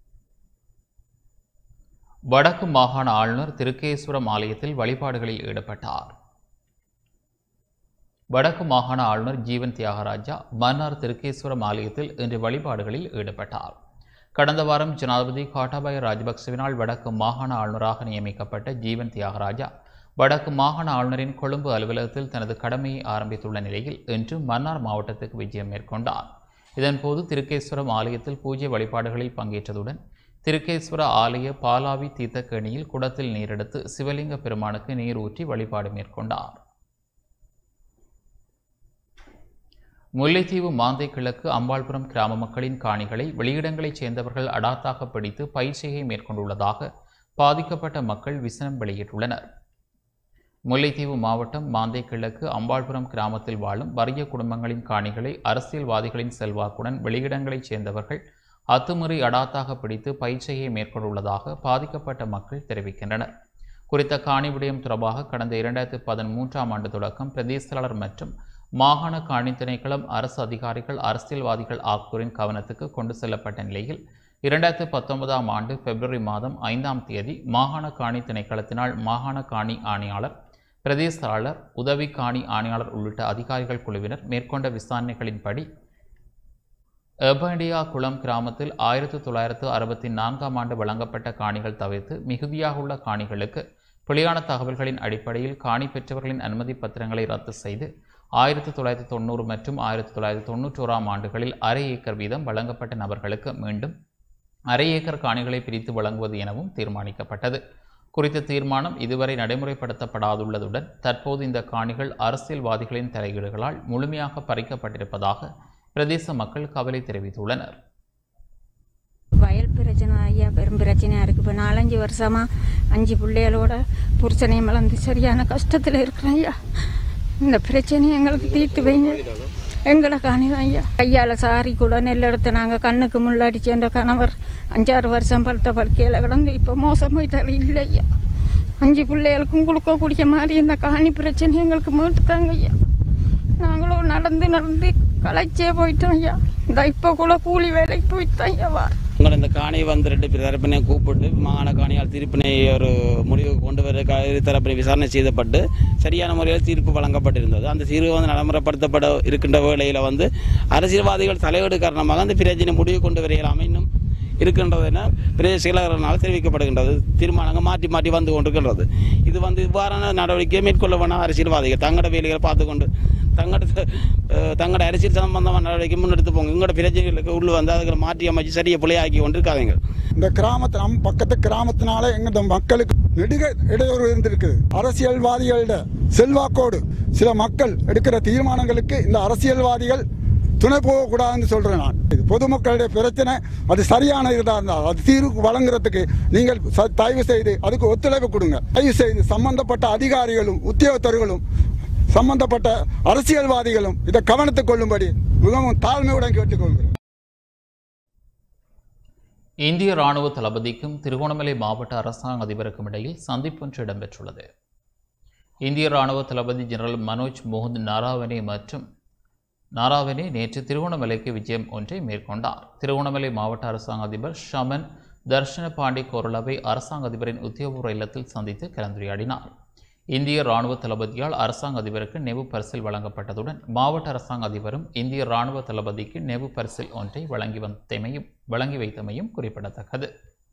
வடக்கு மாகாண ஆளுநர் திருக்கேஸ்வரம் ஆலயத்தில் வழிபாடுகளில் ஈடுபட்டார் வடக்கு மாகாண ஆளுநர் ஜீவன் தியாகராஜா மன்னார் திருக்கேஸ்வரம் ஆலயத்தில் இன்று வழிபாடுகளில் ஈடுபட்டார் கடந்த வாரம் ஜனாதிபதி கோட்டாபய ராஜபக்சவினால் வடக்கு மாகாண ஆளுநராக நியமிக்கப்பட்ட ஜீவன் தியாகராஜா வடக்கு மாகாண ஆளுநரின் கொழும்பு அலுவலகத்தில் தனது கடமையை ஆரம்பித்துள்ள நிலையில் இன்று மன்னார் மாவட்டத்துக்கு விஜயம் மேற்கொண்டார் இதன்போது திருக்கேஸ்வரம் ஆலயத்தில் பூஜை வழிபாடுகளில் பங்கேற்றதுடன் திருக்கேஸ்வர ஆலய பாலாவி தீர்த்தக்கேணியில் குடத்தில் நீரெடுத்து சிவலிங்க பெருமானுக்கு நீர் ஊற்றி வழிபாடு மேற்கொண்டார் முல்லைத்தீவு மாந்தை கிழக்கு அம்பாள்புரம் கிராம மக்களின் காணிகளை வெளியிடங்களைச் சேர்ந்தவர்கள் அடாத்தாக பிடித்து பயிற்சியை மேற்கொண்டுள்ளதாக பாதிக்கப்பட்ட மக்கள் விசனம் வெளியிட்டுள்ளனர் முல்லைத்தீவு மாவட்டம் மாந்தை கிழக்கு அம்பாள்புரம் கிராமத்தில் வாழும் வறிய குடும்பங்களின் காணிகளை அரசியல்வாதிகளின் செல்வாக்குடன் வெளியிடங்களைச் சேர்ந்தவர்கள் அத்துமீறி அடாத்தாக பிடித்து பயிற்சியை மேற்கொண்டுள்ளதாக பாதிக்கப்பட்ட மக்கள் தெரிவிக்கின்றனர் குறித்த காணி விடயம் தொடர்பாக கடந்த இரண்டாயிரத்தி பதிமூன்றாம் ஆண்டு தொடக்கம் பிரதேச செயலாளர் மற்றும் மாகாண காணி திணைக்களம் அரசு அதிகாரிகள் அரசியல்வாதிகள் ஆகியோரின் கவனத்துக்கு கொண்டு செல்லப்பட்ட நிலையில் இரண்டாயிரத்தி பத்தொன்பதாம் ஆண்டு பிப்ரவரி மாதம் ஐந்தாம் தேதி மாகாண காணி திணைக்களத்தினால் மாகாண காணி ஆணையாளர் பிரதேச செயலாளர் உதவி காணி ஆணையாளர் உள்ளிட்ட அதிகாரிகள் குழுவினர் மேற்கொண்ட விசாரணைகளின்படி எபண்டியா குளம் கிராமத்தில் ஆயிரத்தி தொள்ளாயிரத்து அறுபத்தி நான்காம் ஆண்டு வழங்கப்பட்ட காணிகள் தவிர்த்து மிகுதியாக உள்ள காணிகளுக்கு பிழையான தகவல்களின் அடிப்படையில் காணி பெற்றவர்களின் அனுமதி பத்திரங்களை ரத்து செய்து ஆயிரத்தி தொள்ளாயிரத்தி தொண்ணூறு மற்றும் ஆயிரத்தி தொள்ளாயிரத்தி தொண்ணூற்றோராம் ஆண்டுகளில் அரை ஏக்கர் வீதம் வழங்கப்பட்ட நபர்களுக்கு மீண்டும் அரை ஏக்கர் காணிகளை பிரித்து வழங்குவது எனவும் தீர்மானிக்கப்பட்டது குறித்த தீர்மானம் இதுவரை நடைமுறைப்படுத்தப்படாதுள்ளதுடன் தற்போது இந்த காணிகள் அரசியல்வாதிகளின் தலையீடுகளால் முழுமையாக பறிக்கப்பட்டிருப்பதாக பிரதேச மக்கள் கவலை தெரிவித்துள்ளனர் வயல் பிரச்சனை ஐயா பெரும் பிரச்சனையாக இருக்குது இப்போ நாலஞ்சு வருஷமா அஞ்சு பிள்ளைகளோட புருஷனையும் வளர்ந்து சரியான கஷ்டத்தில் இருக்கிறேன் ஐயா இந்த பிரச்சனையை எங்களுக்கு தீர்த்து வைங்க எங்களை காணிதான் ஐயா கையால் சாரி கூட நெல் எடுத்து நாங்கள் கண்ணுக்கு முள்ளடிச்சு என்ற கணவர் அஞ்சாறு வருஷம் படுத்த படுக்கையில் கிடந்து இப்போ மோசம் போயிட்டாரு இல்லை ஐயா அஞ்சு பிள்ளைகளுக்கும் கொடுக்க கூடிய மாதிரி இந்த காணி பிரச்சனை எங்களுக்கு மீட்டுத்தாங்க ஐயா நாங்களும் நடந்து நடந்து களைச்சே போயிட்டோம் ஐயா இந்த இப்போ கூட கூலி வேலைக்கு போயிட்டோம் ஐயா வா உங்களை இந்த காணியை வந்து ரெண்டு பேர் தரப்பினை கூப்பிட்டு மாகாண காணியால் தீர்ப்பினை ஒரு முடிவுக்கு கொண்டு வர இரு தரப்பினை விசாரணை செய்யப்பட்டு சரியான முறையில் தீர்ப்பு வழங்கப்பட்டிருந்தது அந்த தீர்வு வந்து நடைமுறைப்படுத்தப்பட இருக்கின்ற வேளையில் வந்து அரசியல்வாதிகள் தலையீடு காரணமாக அந்த பிரச்சனை முடிவு கொண்டு வரையலாமே இன்னும் இருக்கின்றது என பிரதேச செயலாளர்களால் தெரிவிக்கப்படுகின்றது தீர்மானங்கள் மாற்றி மாற்றி வந்து கொண்டிருக்கின்றது இது வந்து இவ்வாறான நடவடிக்கையை மேற்கொள்ள வேணாம் அரசியல்வாதிகள் தங்களோட வேலைகளை பார்த்துக்கொண்டு தங்களோட அஹ், தங்களோட அரசியல் சம்பந்தமான நடவடிக்கை முன்னெடுத்து போங்க எங்களோட பிரச்சனைகளுக்கு உள்ள வந்து அதுகளை மாற்றி அமைச்சு சரியை பிள்ளையாக்கி கொண்டு இருக்காதீங்க இந்த கிராமத்து நம்ம பக்கத்து கிராமத்தினால எங்க மக்களுக்கு நெடுக இடையூறு இருந்திருக்குது அரசியல்வாதிகளோட செல்வாக்கோடு சில மக்கள் எடுக்கிற தீர்மானங்களுக்கு இந்த அரசியல்வாதிகள் துணை போகக்கூடாதுன்னு சொல்றேன் நான் இது பொதுமக்களுடைய பிரச்சனை அது சரியான இதாக இருந்தால் அது தீர்வு வழங்குறதுக்கு நீங்கள் ச- தயவு செய்து அதுக்கு ஒத்துழைப்பு கொடுங்க தயவு செய்து சம்பந்தப்பட்ட அதிகாரிகளும் உத்தியோகத்தர்களும் சம்பந்தப்பட்ட அரசியல்வாதிகளும் இதை கவனத்துக் கொள்ளும்படி மிகவும் தாழ்மையுடன் கேட்டுக்கொள்கிறேன் இந்திய ராணுவ தளபதிக்கும் திருகோணமலை மாவட்ட அரசாங்க அதிபருக்கும் இடையில் சந்திப்பொன்று இடம்பெற்றுள்ளது இந்திய ராணுவ தளபதி ஜெனரல் மனோஜ் முகுந்த் நாராவனே மற்றும் நாராவனே நேற்று திருகோணமலைக்கு விஜயம் ஒன்றை மேற்கொண்டார் திருகோணமலை மாவட்ட அரசாங்க அதிபர் ஷமன் தர்ஷன பாண்டி கோரளவை அரசாங்க அதிபரின் உத்தியோகபூர்வ இல்லத்தில் சந்தித்து கலந்துரையாடினார் இந்திய ராணுவ தளபதியால் அரசாங்க அதிபருக்கு நெவு பரிசில் வழங்கப்பட்டதுடன் மாவட்ட அரசாங்க அதிபரும் இந்திய ராணுவ தளபதிக்கு நெவு பரிசில் ஒன்றை வழங்கி வந்தமையும் வழங்கி வைத்தமையும் குறிப்பிடத்தக்கது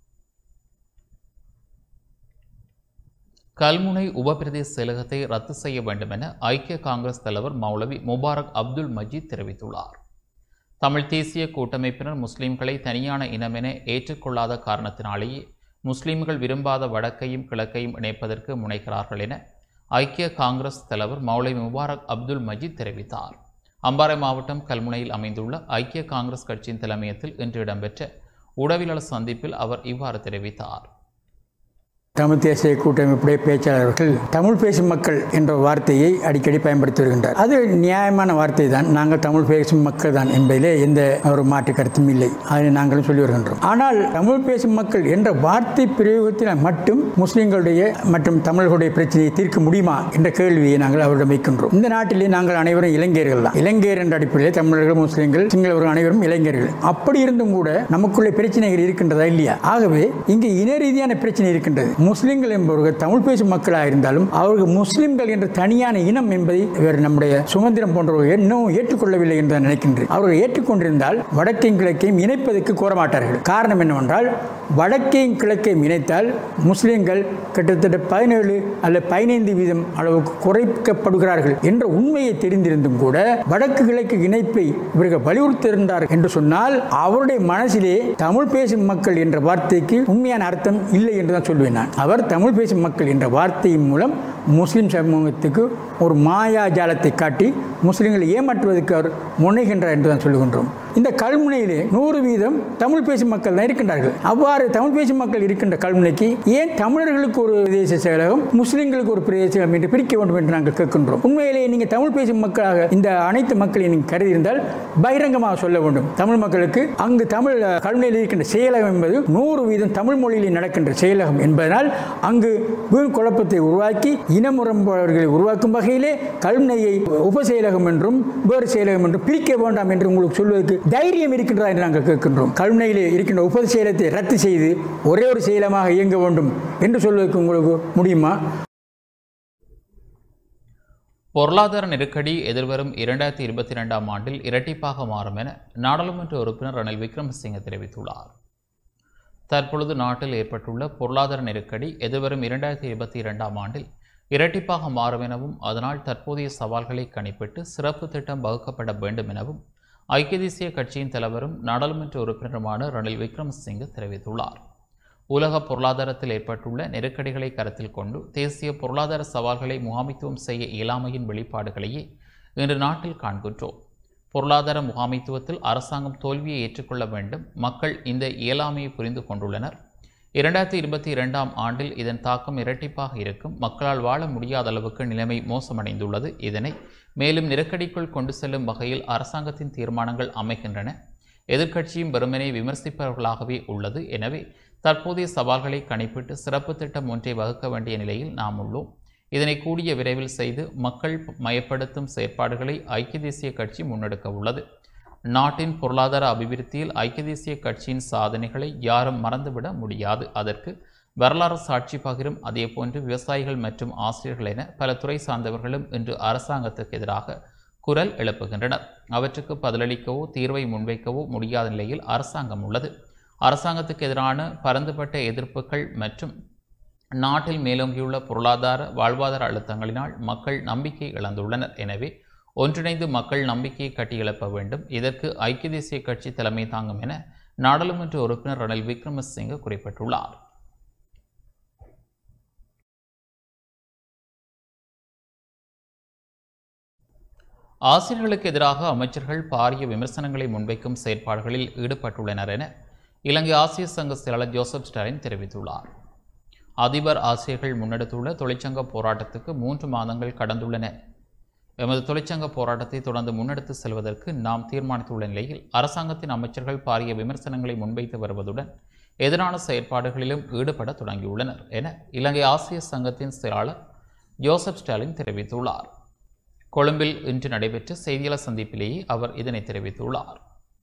கல்முனை உபபிரதேச செயலகத்தை ரத்து செய்ய வேண்டும் என ஐக்கிய காங்கிரஸ் தலைவர் மௌலவி முபாரக் அப்துல் மஜீத் தெரிவித்துள்ளார் தமிழ் தேசிய கூட்டமைப்பினர் முஸ்லிம்களை தனியான இனமென ஏற்றுக்கொள்ளாத காரணத்தினாலேயே முஸ்லிம்கள் விரும்பாத வடக்கையும் கிழக்கையும் இணைப்பதற்கு முனைகிறார்கள் என ஐக்கிய காங்கிரஸ் தலைவர் மௌலவி முபாரக் அப்துல் மஜீத் தெரிவித்தார் அம்பாறை மாவட்டம் கல்முனையில் அமைந்துள்ள ஐக்கிய காங்கிரஸ் கட்சியின் தலைமையத்தில் இன்று இடம்பெற்ற உடவியலாளர் சந்திப்பில் அவர் இவ்வாறு தெரிவித்தார் தமிழ் தேசிய கூட்டமைப்புடைய பேச்சாளர்கள் தமிழ் பேசும் மக்கள் என்ற வார்த்தையை அடிக்கடி பயன்படுத்தி வருகின்றார் அது நியாயமான வார்த்தை தான் நாங்கள் தமிழ் பேசும் மக்கள் தான் என்பதிலே எந்த ஒரு மாற்று கருத்தும் இல்லை அதை நாங்களும் சொல்லி வருகின்றோம் ஆனால் தமிழ் பேசும் மக்கள் என்ற வார்த்தை பிரயோகத்தில் மட்டும் முஸ்லிம்களுடைய மற்றும் தமிழர்களுடைய பிரச்சனையை தீர்க்க முடியுமா என்ற கேள்வியை நாங்கள் அவரிடம் வைக்கின்றோம் இந்த நாட்டிலே நாங்கள் அனைவரும் இளைஞர்கள் தான் இளைஞர் என்ற அடிப்படையில் தமிழர்கள் முஸ்லிம்கள் சிங்களவர்கள் அனைவரும் இளைஞர்கள் அப்படி இருந்தும் கூட நமக்குள்ளே பிரச்சனைகள் இருக்கின்றதா இல்லையா ஆகவே இங்கு இன ரீதியான பிரச்சனை இருக்கின்றது முஸ்லிம்கள் என்பவர்கள் தமிழ் பேசும் மக்களாக இருந்தாலும் அவர்கள் முஸ்லிம்கள் என்ற தனியான இனம் என்பதை இவர் நம்முடைய சுதந்திரம் போன்றவர்கள் இன்னும் ஏற்றுக்கொள்ளவில்லை என்று நான் நினைக்கின்றேன் அவர்கள் ஏற்றுக்கொண்டிருந்தால் வடக்கையும் கிழக்கையும் இணைப்பதற்கு கோர மாட்டார்கள் காரணம் என்னவென்றால் வடக்கையும் கிழக்கையும் இணைத்தால் முஸ்லிம்கள் கிட்டத்தட்ட பதினேழு அல்லது பதினைந்து வீதம் அளவுக்கு குறைக்கப்படுகிறார்கள் என்ற உண்மையை தெரிந்திருந்தும் கூட வடக்கு கிழக்கு இணைப்பை இவர்கள் வலியுறுத்தியிருந்தார் என்று சொன்னால் அவருடைய மனசிலே தமிழ் பேசும் மக்கள் என்ற வார்த்தைக்கு உண்மையான அர்த்தம் இல்லை என்று தான் சொல்வேன் நான் அவர் தமிழ் பேசும் மக்கள் என்ற வார்த்தையின் மூலம் முஸ்லிம் சமூகத்துக்கு ஒரு மாயாஜாலத்தை காட்டி முஸ்லிம்களை ஏமாற்றுவதற்கு அவர் முனைகின்றார் என்று தான் சொல்லுகின்றோம் இந்த கல்முனையிலே நூறு வீதம் தமிழ் பேசும் மக்கள் தான் இருக்கின்றார்கள் அவ்வாறு தமிழ் பேசும் மக்கள் இருக்கின்ற கல்முனைக்கு ஏன் தமிழர்களுக்கு ஒரு பிரதேச செயலகம் முஸ்லிம்களுக்கு ஒரு பிரதேச செயலகம் என்று பிரிக்க வேண்டும் என்று நாங்கள் கேட்கின்றோம் உண்மையிலேயே நீங்கள் தமிழ் பேசும் மக்களாக இந்த அனைத்து மக்களையும் நீங்கள் கருதி இருந்தால் பகிரங்கமாக சொல்ல வேண்டும் தமிழ் மக்களுக்கு அங்கு தமிழ் கல்முனையில் இருக்கின்ற செயலகம் என்பது நூறு வீதம் தமிழ் மொழியில் நடக்கின்ற செயலகம் என்பதனால் அங்கு வீண் குழப்பத்தை உருவாக்கி இனமுறம்பாளர்களை உருவாக்கும் வகையிலே கல்முனையை உப செயலகம் என்றும் வேறு செயலகம் என்றும் பிரிக்க வேண்டாம் என்று உங்களுக்கு சொல்வதற்கு தைரியம் இருக்கின்றதா என்று நாங்கள் கேட்கின்றோம் கல்முனையிலே இருக்கின்ற உப செயலத்தை ரத்து செய்து ஒரே ஒரு செயலமாக இயங்க வேண்டும் என்று சொல்வதற்கு உங்களுக்கு முடியுமா பொருளாதார நெருக்கடி எதிர்வரும் இரண்டாயிரத்தி இருபத்தி இரண்டாம் ஆண்டில் இரட்டிப்பாக மாறும் என நாடாளுமன்ற உறுப்பினர் ரணில் விக்ரமசிங்க தெரிவித்துள்ளார் தற்பொழுது நாட்டில் ஏற்பட்டுள்ள பொருளாதார நெருக்கடி எதிர்வரும் இரண்டாயிரத்தி இருபத்தி இரண்டாம் ஆண்டில் இரட்டிப்பாக மாறும் எனவும் அதனால் தற்போதைய சவால்களை கணிப்பிட்டு சிறப்பு திட்டம் வகுக்கப்பட வேண்டும் எனவும் ஐக்கிய தேசிய கட்சியின் தலைவரும் நாடாளுமன்ற உறுப்பினருமான ரணில் விக்ரமசிங்க தெரிவித்துள்ளார் உலக பொருளாதாரத்தில் ஏற்பட்டுள்ள நெருக்கடிகளை கருத்தில் கொண்டு தேசிய பொருளாதார சவால்களை முகாமைத்துவம் செய்ய இயலாமையின் வெளிப்பாடுகளையே இன்று நாட்டில் காண்கின்றோம் பொருளாதார முகாமைத்துவத்தில் அரசாங்கம் தோல்வியை ஏற்றுக்கொள்ள வேண்டும் மக்கள் இந்த இயலாமையை புரிந்து கொண்டுள்ளனர் இரண்டாயிரத்தி இருபத்தி இரண்டாம் ஆண்டில் இதன் தாக்கம் இரட்டிப்பாக இருக்கும் மக்களால் வாழ முடியாத அளவுக்கு நிலைமை மோசமடைந்துள்ளது இதனை மேலும் நெருக்கடிக்குள் கொண்டு செல்லும் வகையில் அரசாங்கத்தின் தீர்மானங்கள் அமைகின்றன எதிர்க்கட்சியும் வெறுமனே விமர்சிப்பவர்களாகவே உள்ளது எனவே தற்போதைய சவால்களை கணிப்பிட்டு சிறப்பு திட்டம் ஒன்றை வகுக்க வேண்டிய நிலையில் நாம் உள்ளோம் இதனை கூடிய விரைவில் செய்து மக்கள் மயப்படுத்தும் செயற்பாடுகளை ஐக்கிய தேசிய கட்சி முன்னெடுக்க உள்ளது நாட்டின் பொருளாதார அபிவிருத்தியில் ஐக்கிய தேசிய கட்சியின் சாதனைகளை யாரும் மறந்துவிட முடியாது அதற்கு வரலாறு சாட்சி பகிரும் அதேபோன்று விவசாயிகள் மற்றும் ஆசிரியர்கள் என பல துறை சார்ந்தவர்களும் இன்று அரசாங்கத்துக்கு எதிராக குரல் எழுப்புகின்றனர் அவற்றுக்கு பதிலளிக்கவோ தீர்வை முன்வைக்கவோ முடியாத நிலையில் அரசாங்கம் உள்ளது அரசாங்கத்துக்கு எதிரான பரந்துபட்ட எதிர்ப்புகள் மற்றும் நாட்டில் மேலோங்கியுள்ள பொருளாதார வாழ்வாதார அழுத்தங்களினால் மக்கள் நம்பிக்கை இழந்துள்ளனர் எனவே ஒன்றிணைந்து மக்கள் நம்பிக்கையை கட்டியெழுப்ப வேண்டும் இதற்கு ஐக்கிய தேசிய கட்சி தலைமை தாங்கும் என நாடாளுமன்ற உறுப்பினர் ரணில் விக்ரமசிங்க குறிப்பிட்டுள்ளார் ஆசிரியர்களுக்கு எதிராக அமைச்சர்கள் பாரிய விமர்சனங்களை முன்வைக்கும் செயற்பாடுகளில் ஈடுபட்டுள்ளனர் என இலங்கை ஆசிரியர் சங்க செயலாளர் ஜோசப் ஸ்டாலின் தெரிவித்துள்ளார் அதிபர் ஆசிரியர்கள் முன்னெடுத்துள்ள தொழிற்சங்க போராட்டத்துக்கு மூன்று மாதங்கள் கடந்துள்ளன எமது தொழிற்சங்க போராட்டத்தை தொடர்ந்து முன்னெடுத்து செல்வதற்கு நாம் தீர்மானித்துள்ள நிலையில் அரசாங்கத்தின் அமைச்சர்கள் பாரிய விமர்சனங்களை முன்வைத்து வருவதுடன் எதிரான செயற்பாடுகளிலும் ஈடுபட தொடங்கியுள்ளனர் என இலங்கை ஆசிரியர் சங்கத்தின் செயலாளர் ஜோசப் ஸ்டாலின் தெரிவித்துள்ளார் கொழும்பில் இன்று நடைபெற்ற செய்தியாளர் சந்திப்பிலேயே அவர் இதனை தெரிவித்துள்ளார்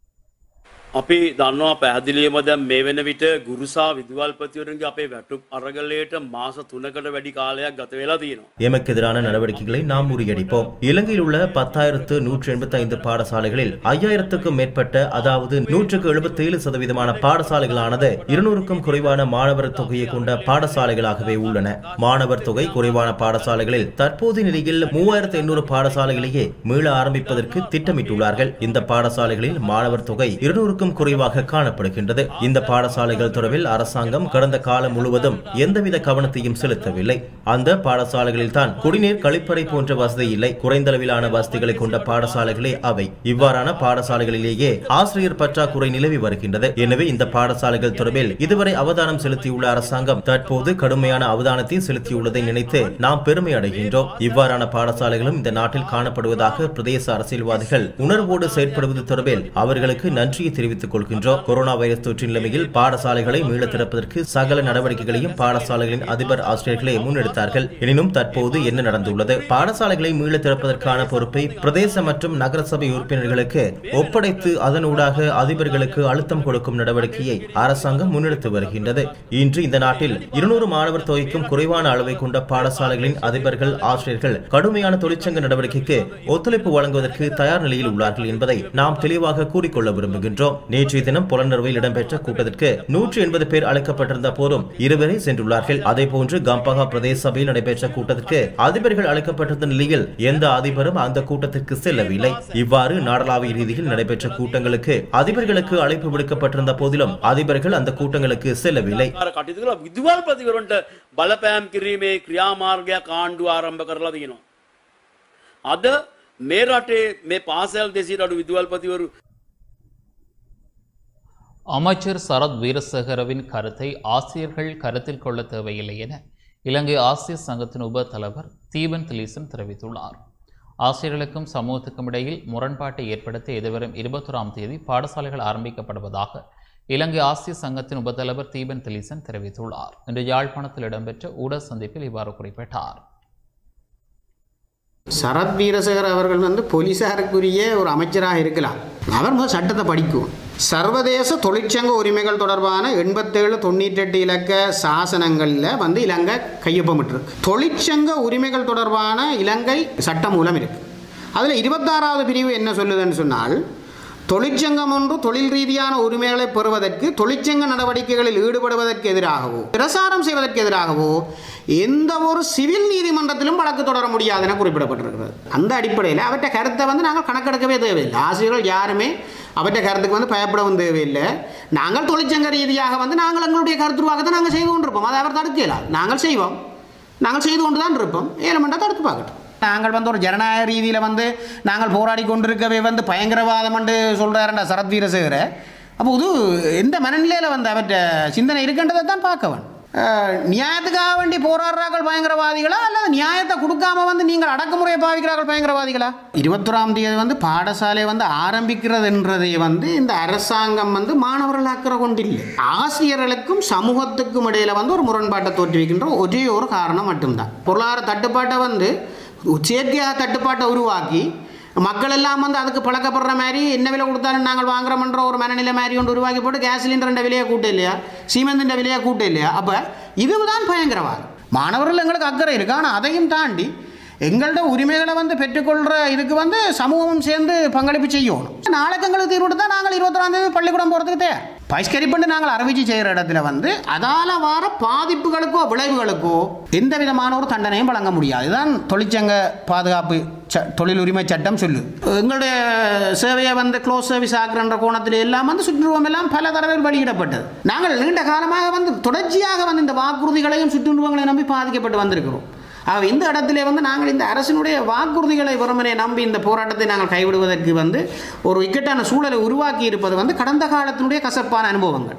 අපි දන්නවා පැහදිලියම දැන් මේ වෙන විට ගුරුසා විදුවල්පතිවරුන්ගේ අපේ වැටුප් අරගලයට මාස තුනකට වැඩි කාලයක් ගත වෙලා තියෙනවා. எமக்கு எதிரான நடவடிக்கைகளை நாம் முறியடிப்போம் இலங்கையில் உள்ள பத்தாயிரத்து நூற்றி எண்பத்தி ஐந்து பாடசாலைகளில் ஐயாயிரத்துக்கும் மேற்பட்ட அதாவது நூற்றுக்கு எழுபத்தி ஏழு சதவீதமான பாடசாலைகளானது இருநூறுக்கும் குறைவான மாணவர் தொகையை கொண்ட பாடசாலைகளாகவே உள்ளன மாணவர் தொகை குறைவான பாடசாலைகளில் தற்போதைய நிலையில் மூவாயிரத்து எண்ணூறு பாடசாலைகளையே மீள ஆரம்பிப்பதற்கு திட்டமிட்டுள்ளார்கள் இந்த பாடசாலைகளில் மாணவர் தொகை இருநூறுக்கும் குறைவாக காணப்படுகின்றது இந்த பாடசாலைகள் தொடர்பில் அரசாங்கம் கடந்த காலம் முழுவதும் எந்தவித கவனத்தையும் செலுத்தவில்லை அந்த பாடசாலைகளில் தான் குடிநீர் கழிப்பறை போன்ற வசதி இல்லை குறைந்த அளவிலான வசதிகளை கொண்ட பாடசாலைகளே அவை இவ்வாறான பாடசாலைகளிலேயே ஆசிரியர் பற்றாக்குறை நிலவி வருகின்றது எனவே இந்த பாடசாலைகள் தொடர்பில் இதுவரை அவதானம் செலுத்தியுள்ள அரசாங்கம் தற்போது கடுமையான அவதானத்தை செலுத்தியுள்ளதை நினைத்து நாம் பெருமை அடைகின்றோம் இவ்வாறான பாடசாலைகளும் இந்த நாட்டில் காணப்படுவதாக பிரதேச அரசியல்வாதிகள் உணர்வோடு செயற்படுவது தொடர்பில் அவர்களுக்கு நன்றியை தெரிவித்துக் கொள்கின்றோம் கொரோனா வைரஸ் தொற்று நிலைமையில் பாடசாலைகளை மீள திறப்பதற்கு சகல நடவடிக்கைகளையும் பாடசாலைகளின் அதிபர் ஆசிரியர்களே முன்னெடுத்தார்கள் எனினும் தற்போது என்ன நடந்துள்ளது பாடசாலைகளை மீள திறப்பதற்கான பொறுப்பை பிரதேச மற்றும் நகரசபை உறுப்பினர்களுக்கு ஒப்படைத்து அதனூடாக அதிபர்களுக்கு அழுத்தம் கொடுக்கும் நடவடிக்கையை அரசாங்கம் முன்னெடுத்து வருகின்றது இன்று இந்த நாட்டில் இருநூறு மாணவர் தொகைக்கும் குறைவான அளவை கொண்ட பாடசாலைகளின் அதிபர்கள் ஆசிரியர்கள் கடுமையான தொழிற்சங்க நடவடிக்கைக்கு ஒத்துழைப்பு வழங்குவதற்கு தயார் நிலையில் உள்ளார்கள் என்பதை நாம் தெளிவாக கூறிக்கொள்ள விரும்புகின்றோம் நேற்றைய தினம் புலனறுவையில் இடம்பெற்ற கூட்டத்திற்கு நூற்றி எண்பது பேர் அழைக்கப்பட்டிருந்த போதும் இருவரே சென்றுள்ளார்கள் அதேபோன்று கம்பஹா பிரதேச சபையில் நடைபெற்ற கூட்டத்திற்கு அதிபர்கள் அழைக்கப்பட்டிருந்த நிலையில் எந்த அதிபரும் அந்த கூட்டத்திற்கு செல்லவில்லை இவ்வாறு நாடளாவிய ரீதியில் நடைபெற்ற கூட்டங்களுக்கு அதிபர்களுக்கு அழைப்பு விடுக்கப்பட்டிருந்த போதிலும் அதிபர்கள் அந்த கூட்டங்களுக்கு செல்லவில்லை අර කටයුතු කළ විදුවල්පතිවරුන්ට බලපෑම් කිරීමේ ක්‍රියාමාර්ගයක් ආණ්ඩුව ආරම්භ කරලා තියෙනවා. අද මේ රටේ මේ පාසල් දෙසියට අඩු විදුවල්පතිවරු அமைச்சர் சரத் வீரசேகரவின் கருத்தை ஆசிரியர்கள் கருத்தில் கொள்ள தேவையில்லை என இலங்கை ஆசிரியர் சங்கத்தின் உப தலைவர் தீபன் திலீசன் தெரிவித்துள்ளார் ஆசிரியர்களுக்கும் சமூகத்துக்கும் இடையில் முரண்பாட்டை ஏற்படுத்த எதிர்வரும் இருபத்தொராம் தேதி பாடசாலைகள் ஆரம்பிக்கப்படுவதாக இலங்கை ஆசிரியர் சங்கத்தின் உபத்தலைவர் தீபன் திலீசன் தெரிவித்துள்ளார் இன்று யாழ்ப்பாணத்தில் இடம்பெற்ற ஊடக சந்திப்பில் இவ்வாறு குறிப்பிட்டார் சரத் வீரசேகர் அவர்கள் வந்து போலீசாருக்குரிய ஒரு அமைச்சராக இருக்கலாம் அவர் முதல் சட்டத்தை படிக்கும் சர்வதேச தொழிற்சங்க உரிமைகள் தொடர்பான எண்பத்தேழு தொண்ணூற்றெட்டு இலக்க சாசனங்களில் வந்து இலங்கை கையொப்பமிட்டிருக்கு தொழிற்சங்க உரிமைகள் தொடர்பான இலங்கை சட்டம் மூலம் இருக்கு அதில் இருபத்தாறாவது பிரிவு என்ன சொல்லுதுன்னு சொன்னால் தொழிற்சங்கம் ஒன்று தொழில் ரீதியான உரிமைகளை பெறுவதற்கு தொழிற்சங்க நடவடிக்கைகளில் ஈடுபடுவதற்கு எதிராகவோ பிரசாரம் செய்வதற்கு எதிராகவோ எந்த ஒரு சிவில் நீதிமன்றத்திலும் வழக்கு தொடர முடியாது என குறிப்பிடப்பட்டிருக்கிறது அந்த அடிப்படையில் அவற்றை கருத்தை வந்து நாங்கள் கணக்கெடுக்கவே தேவையில்லை ஆசிரியர்கள் யாருமே அவற்றை கருத்துக்கு வந்து பயப்படவும் தேவையில்லை நாங்கள் தொழிற்சங்க ரீதியாக வந்து நாங்கள் எங்களுடைய கருத்துருவாக்கத்தை நாங்கள் செய்து கொண்டிருப்போம் அதை அவர் தடுக்கலாம் நாங்கள் செய்வோம் நாங்கள் செய்து கொண்டு தான் இருப்போம் ஏழமெண்டா தடுத்து பார்க்கட்டும் நாங்கள் வந்து ஒரு ஜனநாயக ரீதியில் வந்து நாங்கள் போராடி கொண்டிருக்கவே வந்து பயங்கரவாதம் என்று சொல்கிறாருண்டா சரத் வீரசேகர அப்போ இது எந்த மனநிலையில் வந்து அவற்ற சிந்தனை இருக்கின்றதை தான் பார்க்கவன் நியாயத்துக்காக வேண்டி போராடுறார்கள் பயங்கரவாதிகளா அல்லது நியாயத்தை கொடுக்காம வந்து நீங்கள் அடக்குமுறையை பாவிக்கிறார்கள் பயங்கரவாதிகளா இருபத்தொராம் தேதி வந்து பாடசாலை வந்து ஆரம்பிக்கிறதுன்றதை வந்து இந்த அரசாங்கம் வந்து மாணவர்கள் அக்கறை கொண்டில்லை ஆசிரியர்களுக்கும் சமூகத்துக்கும் இடையில வந்து ஒரு முரண்பாட்டை தோற்றுவிக்கின்ற ஒரே ஒரு காரணம் மட்டும்தான் பொருளாதார தட்டுப்பாட்டை வந்து செயற்கையாக தட்டுப்பாட்டை உருவாக்கி மக்கள் எல்லாம் வந்து அதுக்கு பழக்கப்படுற மாதிரி என்ன விலை கொடுத்தாலும் நாங்கள் வாங்குறோம்ன்ற ஒரு மனநிலை மாதிரி ஒன்று உருவாக்கி போட்டு கேஸ் சிலிண்டர் விலையை கூட்ட இல்லையா சீமெந்தின் விலையை கூட்ட இல்லையா அப்போ இதுதான் பயங்கரவாதம் மாணவர்கள் எங்களுக்கு அக்கறை இருக்கு ஆனால் அதையும் தாண்டி எங்கள்ட உரிமைகளை வந்து பெற்றுக்கொள்கிற இதுக்கு வந்து சமூகமும் சேர்ந்து பங்களிப்பு செய்யணும் நாளைக்கு எங்களுக்கு தீர்வு தான் நாங்கள் இருபத்தொராம் தேதி பள்ளிக்கூடம் போகிறதுக்கு தயார் பைஸ்கரிப்பண்டு நாங்கள் அறிவிச்சு செய்கிற இடத்துல வந்து அதால் வர பாதிப்புகளுக்கோ விளைவுகளுக்கோ எந்த விதமான ஒரு தண்டனையும் வழங்க முடியாது இதுதான் தொழிற்சங்க பாதுகாப்பு ச தொழில் உரிமை சட்டம் சொல்லு எங்களுடைய சேவையை வந்து க்ளோஸ் சர்வீஸ் ஆக்குற கோணத்தில் எல்லாம் வந்து சுற்றுருவம் எல்லாம் பல தடவைகள் வெளியிடப்பட்டது நாங்கள் நீண்ட காலமாக வந்து தொடர்ச்சியாக வந்து இந்த வாக்குறுதிகளையும் சுற்றுருவங்களையும் நம்பி பாதிக்கப்பட்டு வந்திருக்கிறோம் ஆக இந்த இடத்திலே வந்து நாங்கள் இந்த அரசினுடைய வாக்குறுதிகளை வெறுமனே நம்பி இந்த போராட்டத்தை நாங்கள் கைவிடுவதற்கு வந்து ஒரு இக்கட்டான சூழலை உருவாக்கி இருப்பது வந்து கடந்த காலத்தினுடைய கசப்பான அனுபவங்கள்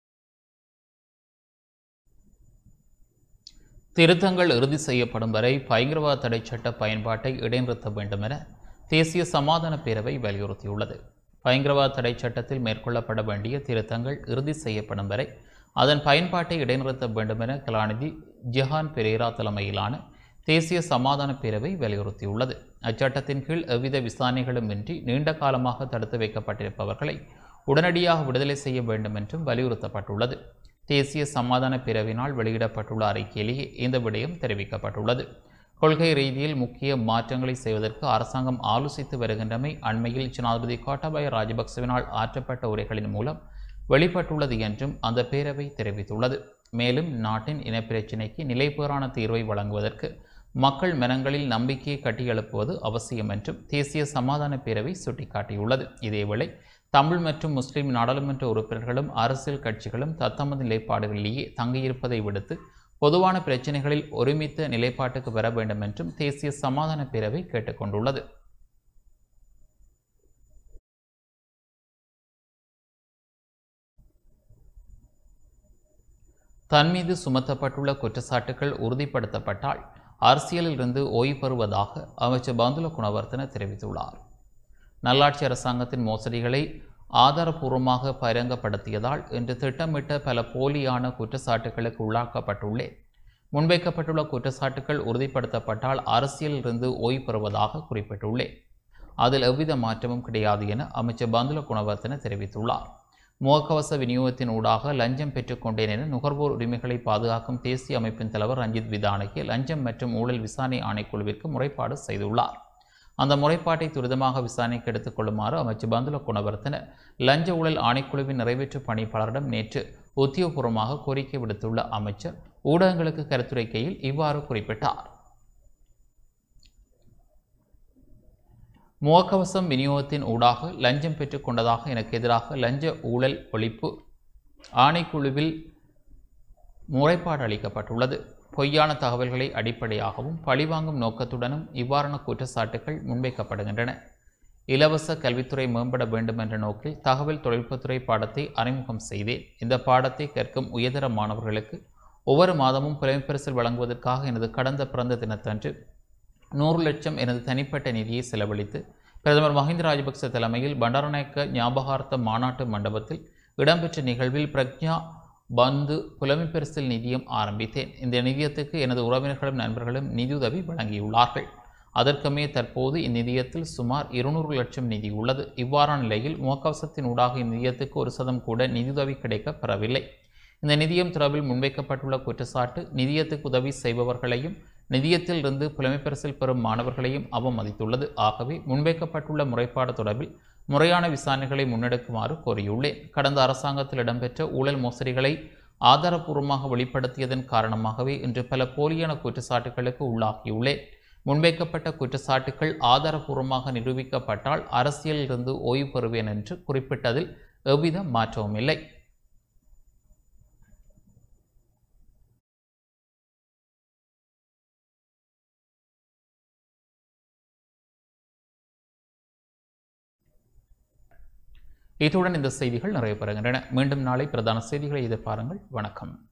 திருத்தங்கள் இறுதி செய்யப்படும் வரை பயங்கரவாத தடை சட்ட பயன்பாட்டை இடைநிறுத்த வேண்டும் என தேசிய சமாதான பேரவை வலியுறுத்தியுள்ளது பயங்கரவாத தடை சட்டத்தில் மேற்கொள்ளப்பட வேண்டிய திருத்தங்கள் இறுதி செய்யப்படும் வரை அதன் பயன்பாட்டை இடைநிறுத்த வேண்டும் என கலாநிதி ஜெஹான் பெரேரா தலைமையிலான தேசிய சமாதான பேரவை வலியுறுத்தியுள்ளது அச்சட்டத்தின் கீழ் எவ்வித விசாரணைகளும் இன்றி நீண்ட காலமாக தடுத்து வைக்கப்பட்டிருப்பவர்களை உடனடியாக விடுதலை செய்ய வேண்டும் என்றும் வலியுறுத்தப்பட்டுள்ளது தேசிய சமாதான பேரவையினால் வெளியிடப்பட்டுள்ள அறிக்கையிலேயே இந்த விடயம் தெரிவிக்கப்பட்டுள்ளது கொள்கை ரீதியில் முக்கிய மாற்றங்களை செய்வதற்கு அரசாங்கம் ஆலோசித்து வருகின்றமை அண்மையில் ஜனாதிபதி கோட்டாபய ராஜபக்சவினால் ஆற்றப்பட்ட உரைகளின் மூலம் வெளிப்பட்டுள்ளது என்றும் அந்த பேரவை தெரிவித்துள்ளது மேலும் நாட்டின் இனப்பிரச்சினைக்கு நிலைபெறான தீர்வை வழங்குவதற்கு மக்கள் மனங்களில் நம்பிக்கையை கட்டியெழுப்புவது அவசியம் என்றும் தேசிய சமாதான பேரவை சுட்டிக்காட்டியுள்ளது இதேவேளை தமிழ் மற்றும் முஸ்லிம் நாடாளுமன்ற உறுப்பினர்களும் அரசியல் கட்சிகளும் தத்தமது நிலைப்பாடுகளிலேயே தங்கியிருப்பதை விடுத்து பொதுவான பிரச்சினைகளில் ஒருமித்த நிலைப்பாட்டுக்கு வர வேண்டும் என்றும் தேசிய சமாதான பேரவை கேட்டுக்கொண்டுள்ளது தன் மீது சுமத்தப்பட்டுள்ள குற்றச்சாட்டுகள் உறுதிப்படுத்தப்பட்டால் அரசியலில் இருந்து ஓய்வு பெறுவதாக அமைச்சர் பந்துல குணவர்த்தன தெரிவித்துள்ளார் நல்லாட்சி அரசாங்கத்தின் மோசடிகளை ஆதாரபூர்வமாக பகிரங்கப்படுத்தியதால் இன்று திட்டமிட்ட பல போலியான குற்றச்சாட்டுகளுக்கு உள்ளாக்கப்பட்டுள்ளேன் முன்வைக்கப்பட்டுள்ள குற்றச்சாட்டுகள் உறுதிப்படுத்தப்பட்டால் அரசியலில் இருந்து ஓய்வு பெறுவதாக குறிப்பிட்டுள்ளேன் அதில் எவ்வித மாற்றமும் கிடையாது என அமைச்சர் பந்துல குணவர்த்தன தெரிவித்துள்ளார் முகக்கவச விநியோகத்தின் ஊடாக லஞ்சம் பெற்றுக்கொண்டேன் என நுகர்வோர் உரிமைகளை பாதுகாக்கும் தேசிய அமைப்பின் தலைவர் ரஞ்சித் விதானகி லஞ்சம் மற்றும் ஊழல் விசாரணை ஆணைக்குழுவிற்கு முறைப்பாடு செய்துள்ளார் அந்த முறைப்பாட்டை துரிதமாக விசாரணைக்கு எடுத்துக் கொள்ளுமாறு அமைச்சர் பந்துல குணவர்த்தன லஞ்ச ஊழல் ஆணைக்குழுவின் நிறைவேற்று பணிப்பாளரிடம் நேற்று உத்தியோகபூர்வமாக கோரிக்கை விடுத்துள்ள அமைச்சர் ஊடகங்களுக்கு கருத்துரைக்கையில் இவ்வாறு குறிப்பிட்டார் முகக்கவசம் விநியோகத்தின் ஊடாக லஞ்சம் பெற்றுக் கொண்டதாக எனக்கு எதிராக லஞ்ச ஊழல் ஒழிப்பு ஆணைக்குழுவில் முறைப்பாடு அளிக்கப்பட்டுள்ளது பொய்யான தகவல்களை அடிப்படையாகவும் பழிவாங்கும் நோக்கத்துடனும் இவ்வாறான குற்றச்சாட்டுகள் முன்வைக்கப்படுகின்றன இலவச கல்வித்துறை மேம்பட வேண்டும் என்ற நோக்கில் தகவல் தொழில்நுட்பத்துறை பாடத்தை அறிமுகம் செய்தேன் இந்த பாடத்தை கற்கும் உயர்தர மாணவர்களுக்கு ஒவ்வொரு மாதமும் புலமைப்பரிசில் வழங்குவதற்காக எனது கடந்த பிறந்த தினத்தன்று நூறு லட்சம் எனது தனிப்பட்ட நிதியை செலவழித்து பிரதமர் மஹிந்த ராஜபக்ச தலைமையில் பண்டாரநாயக்க ஞாபகார்த்த மாநாட்டு மண்டபத்தில் இடம்பெற்ற நிகழ்வில் பிரக்ஞா பந்து புலமைப்பரிசில் நிதியம் ஆரம்பித்தேன் இந்த நிதியத்துக்கு எனது உறவினர்களும் நண்பர்களும் நிதியுதவி வழங்கியுள்ளார்கள் அதற்குமே தற்போது இந்நிதியத்தில் சுமார் இருநூறு லட்சம் நிதி உள்ளது இவ்வாறான நிலையில் முகக்கவசத்தின் ஊடாக இந்நிதியத்துக்கு ஒரு சதம் கூட நிதியுதவி கிடைக்கப் பெறவில்லை இந்த நிதியம் தொடர்பில் முன்வைக்கப்பட்டுள்ள குற்றச்சாட்டு நிதியத்துக்கு உதவி செய்பவர்களையும் நிதியத்தில் இருந்து புலமைப்பரிசில் பெறும் மாணவர்களையும் அவமதித்துள்ளது ஆகவே முன்வைக்கப்பட்டுள்ள முறைப்பாடு தொடர்பில் முறையான விசாரணைகளை முன்னெடுக்குமாறு கோரியுள்ளேன் கடந்த அரசாங்கத்தில் இடம்பெற்ற ஊழல் மோசடிகளை ஆதாரபூர்வமாக வெளிப்படுத்தியதன் காரணமாகவே இன்று பல போலியான குற்றச்சாட்டுகளுக்கு உள்ளாகியுள்ளேன் முன்வைக்கப்பட்ட குற்றச்சாட்டுகள் ஆதாரபூர்வமாக நிரூபிக்கப்பட்டால் அரசியலில் இருந்து ஓய்வு பெறுவேன் என்று குறிப்பிட்டதில் எவ்வித மாற்றமும் இல்லை இத்துடன் இந்த செய்திகள் நிறைவு பெறுகின்றன மீண்டும் நாளை பிரதான செய்திகளை எதிர்பாருங்கள் வணக்கம்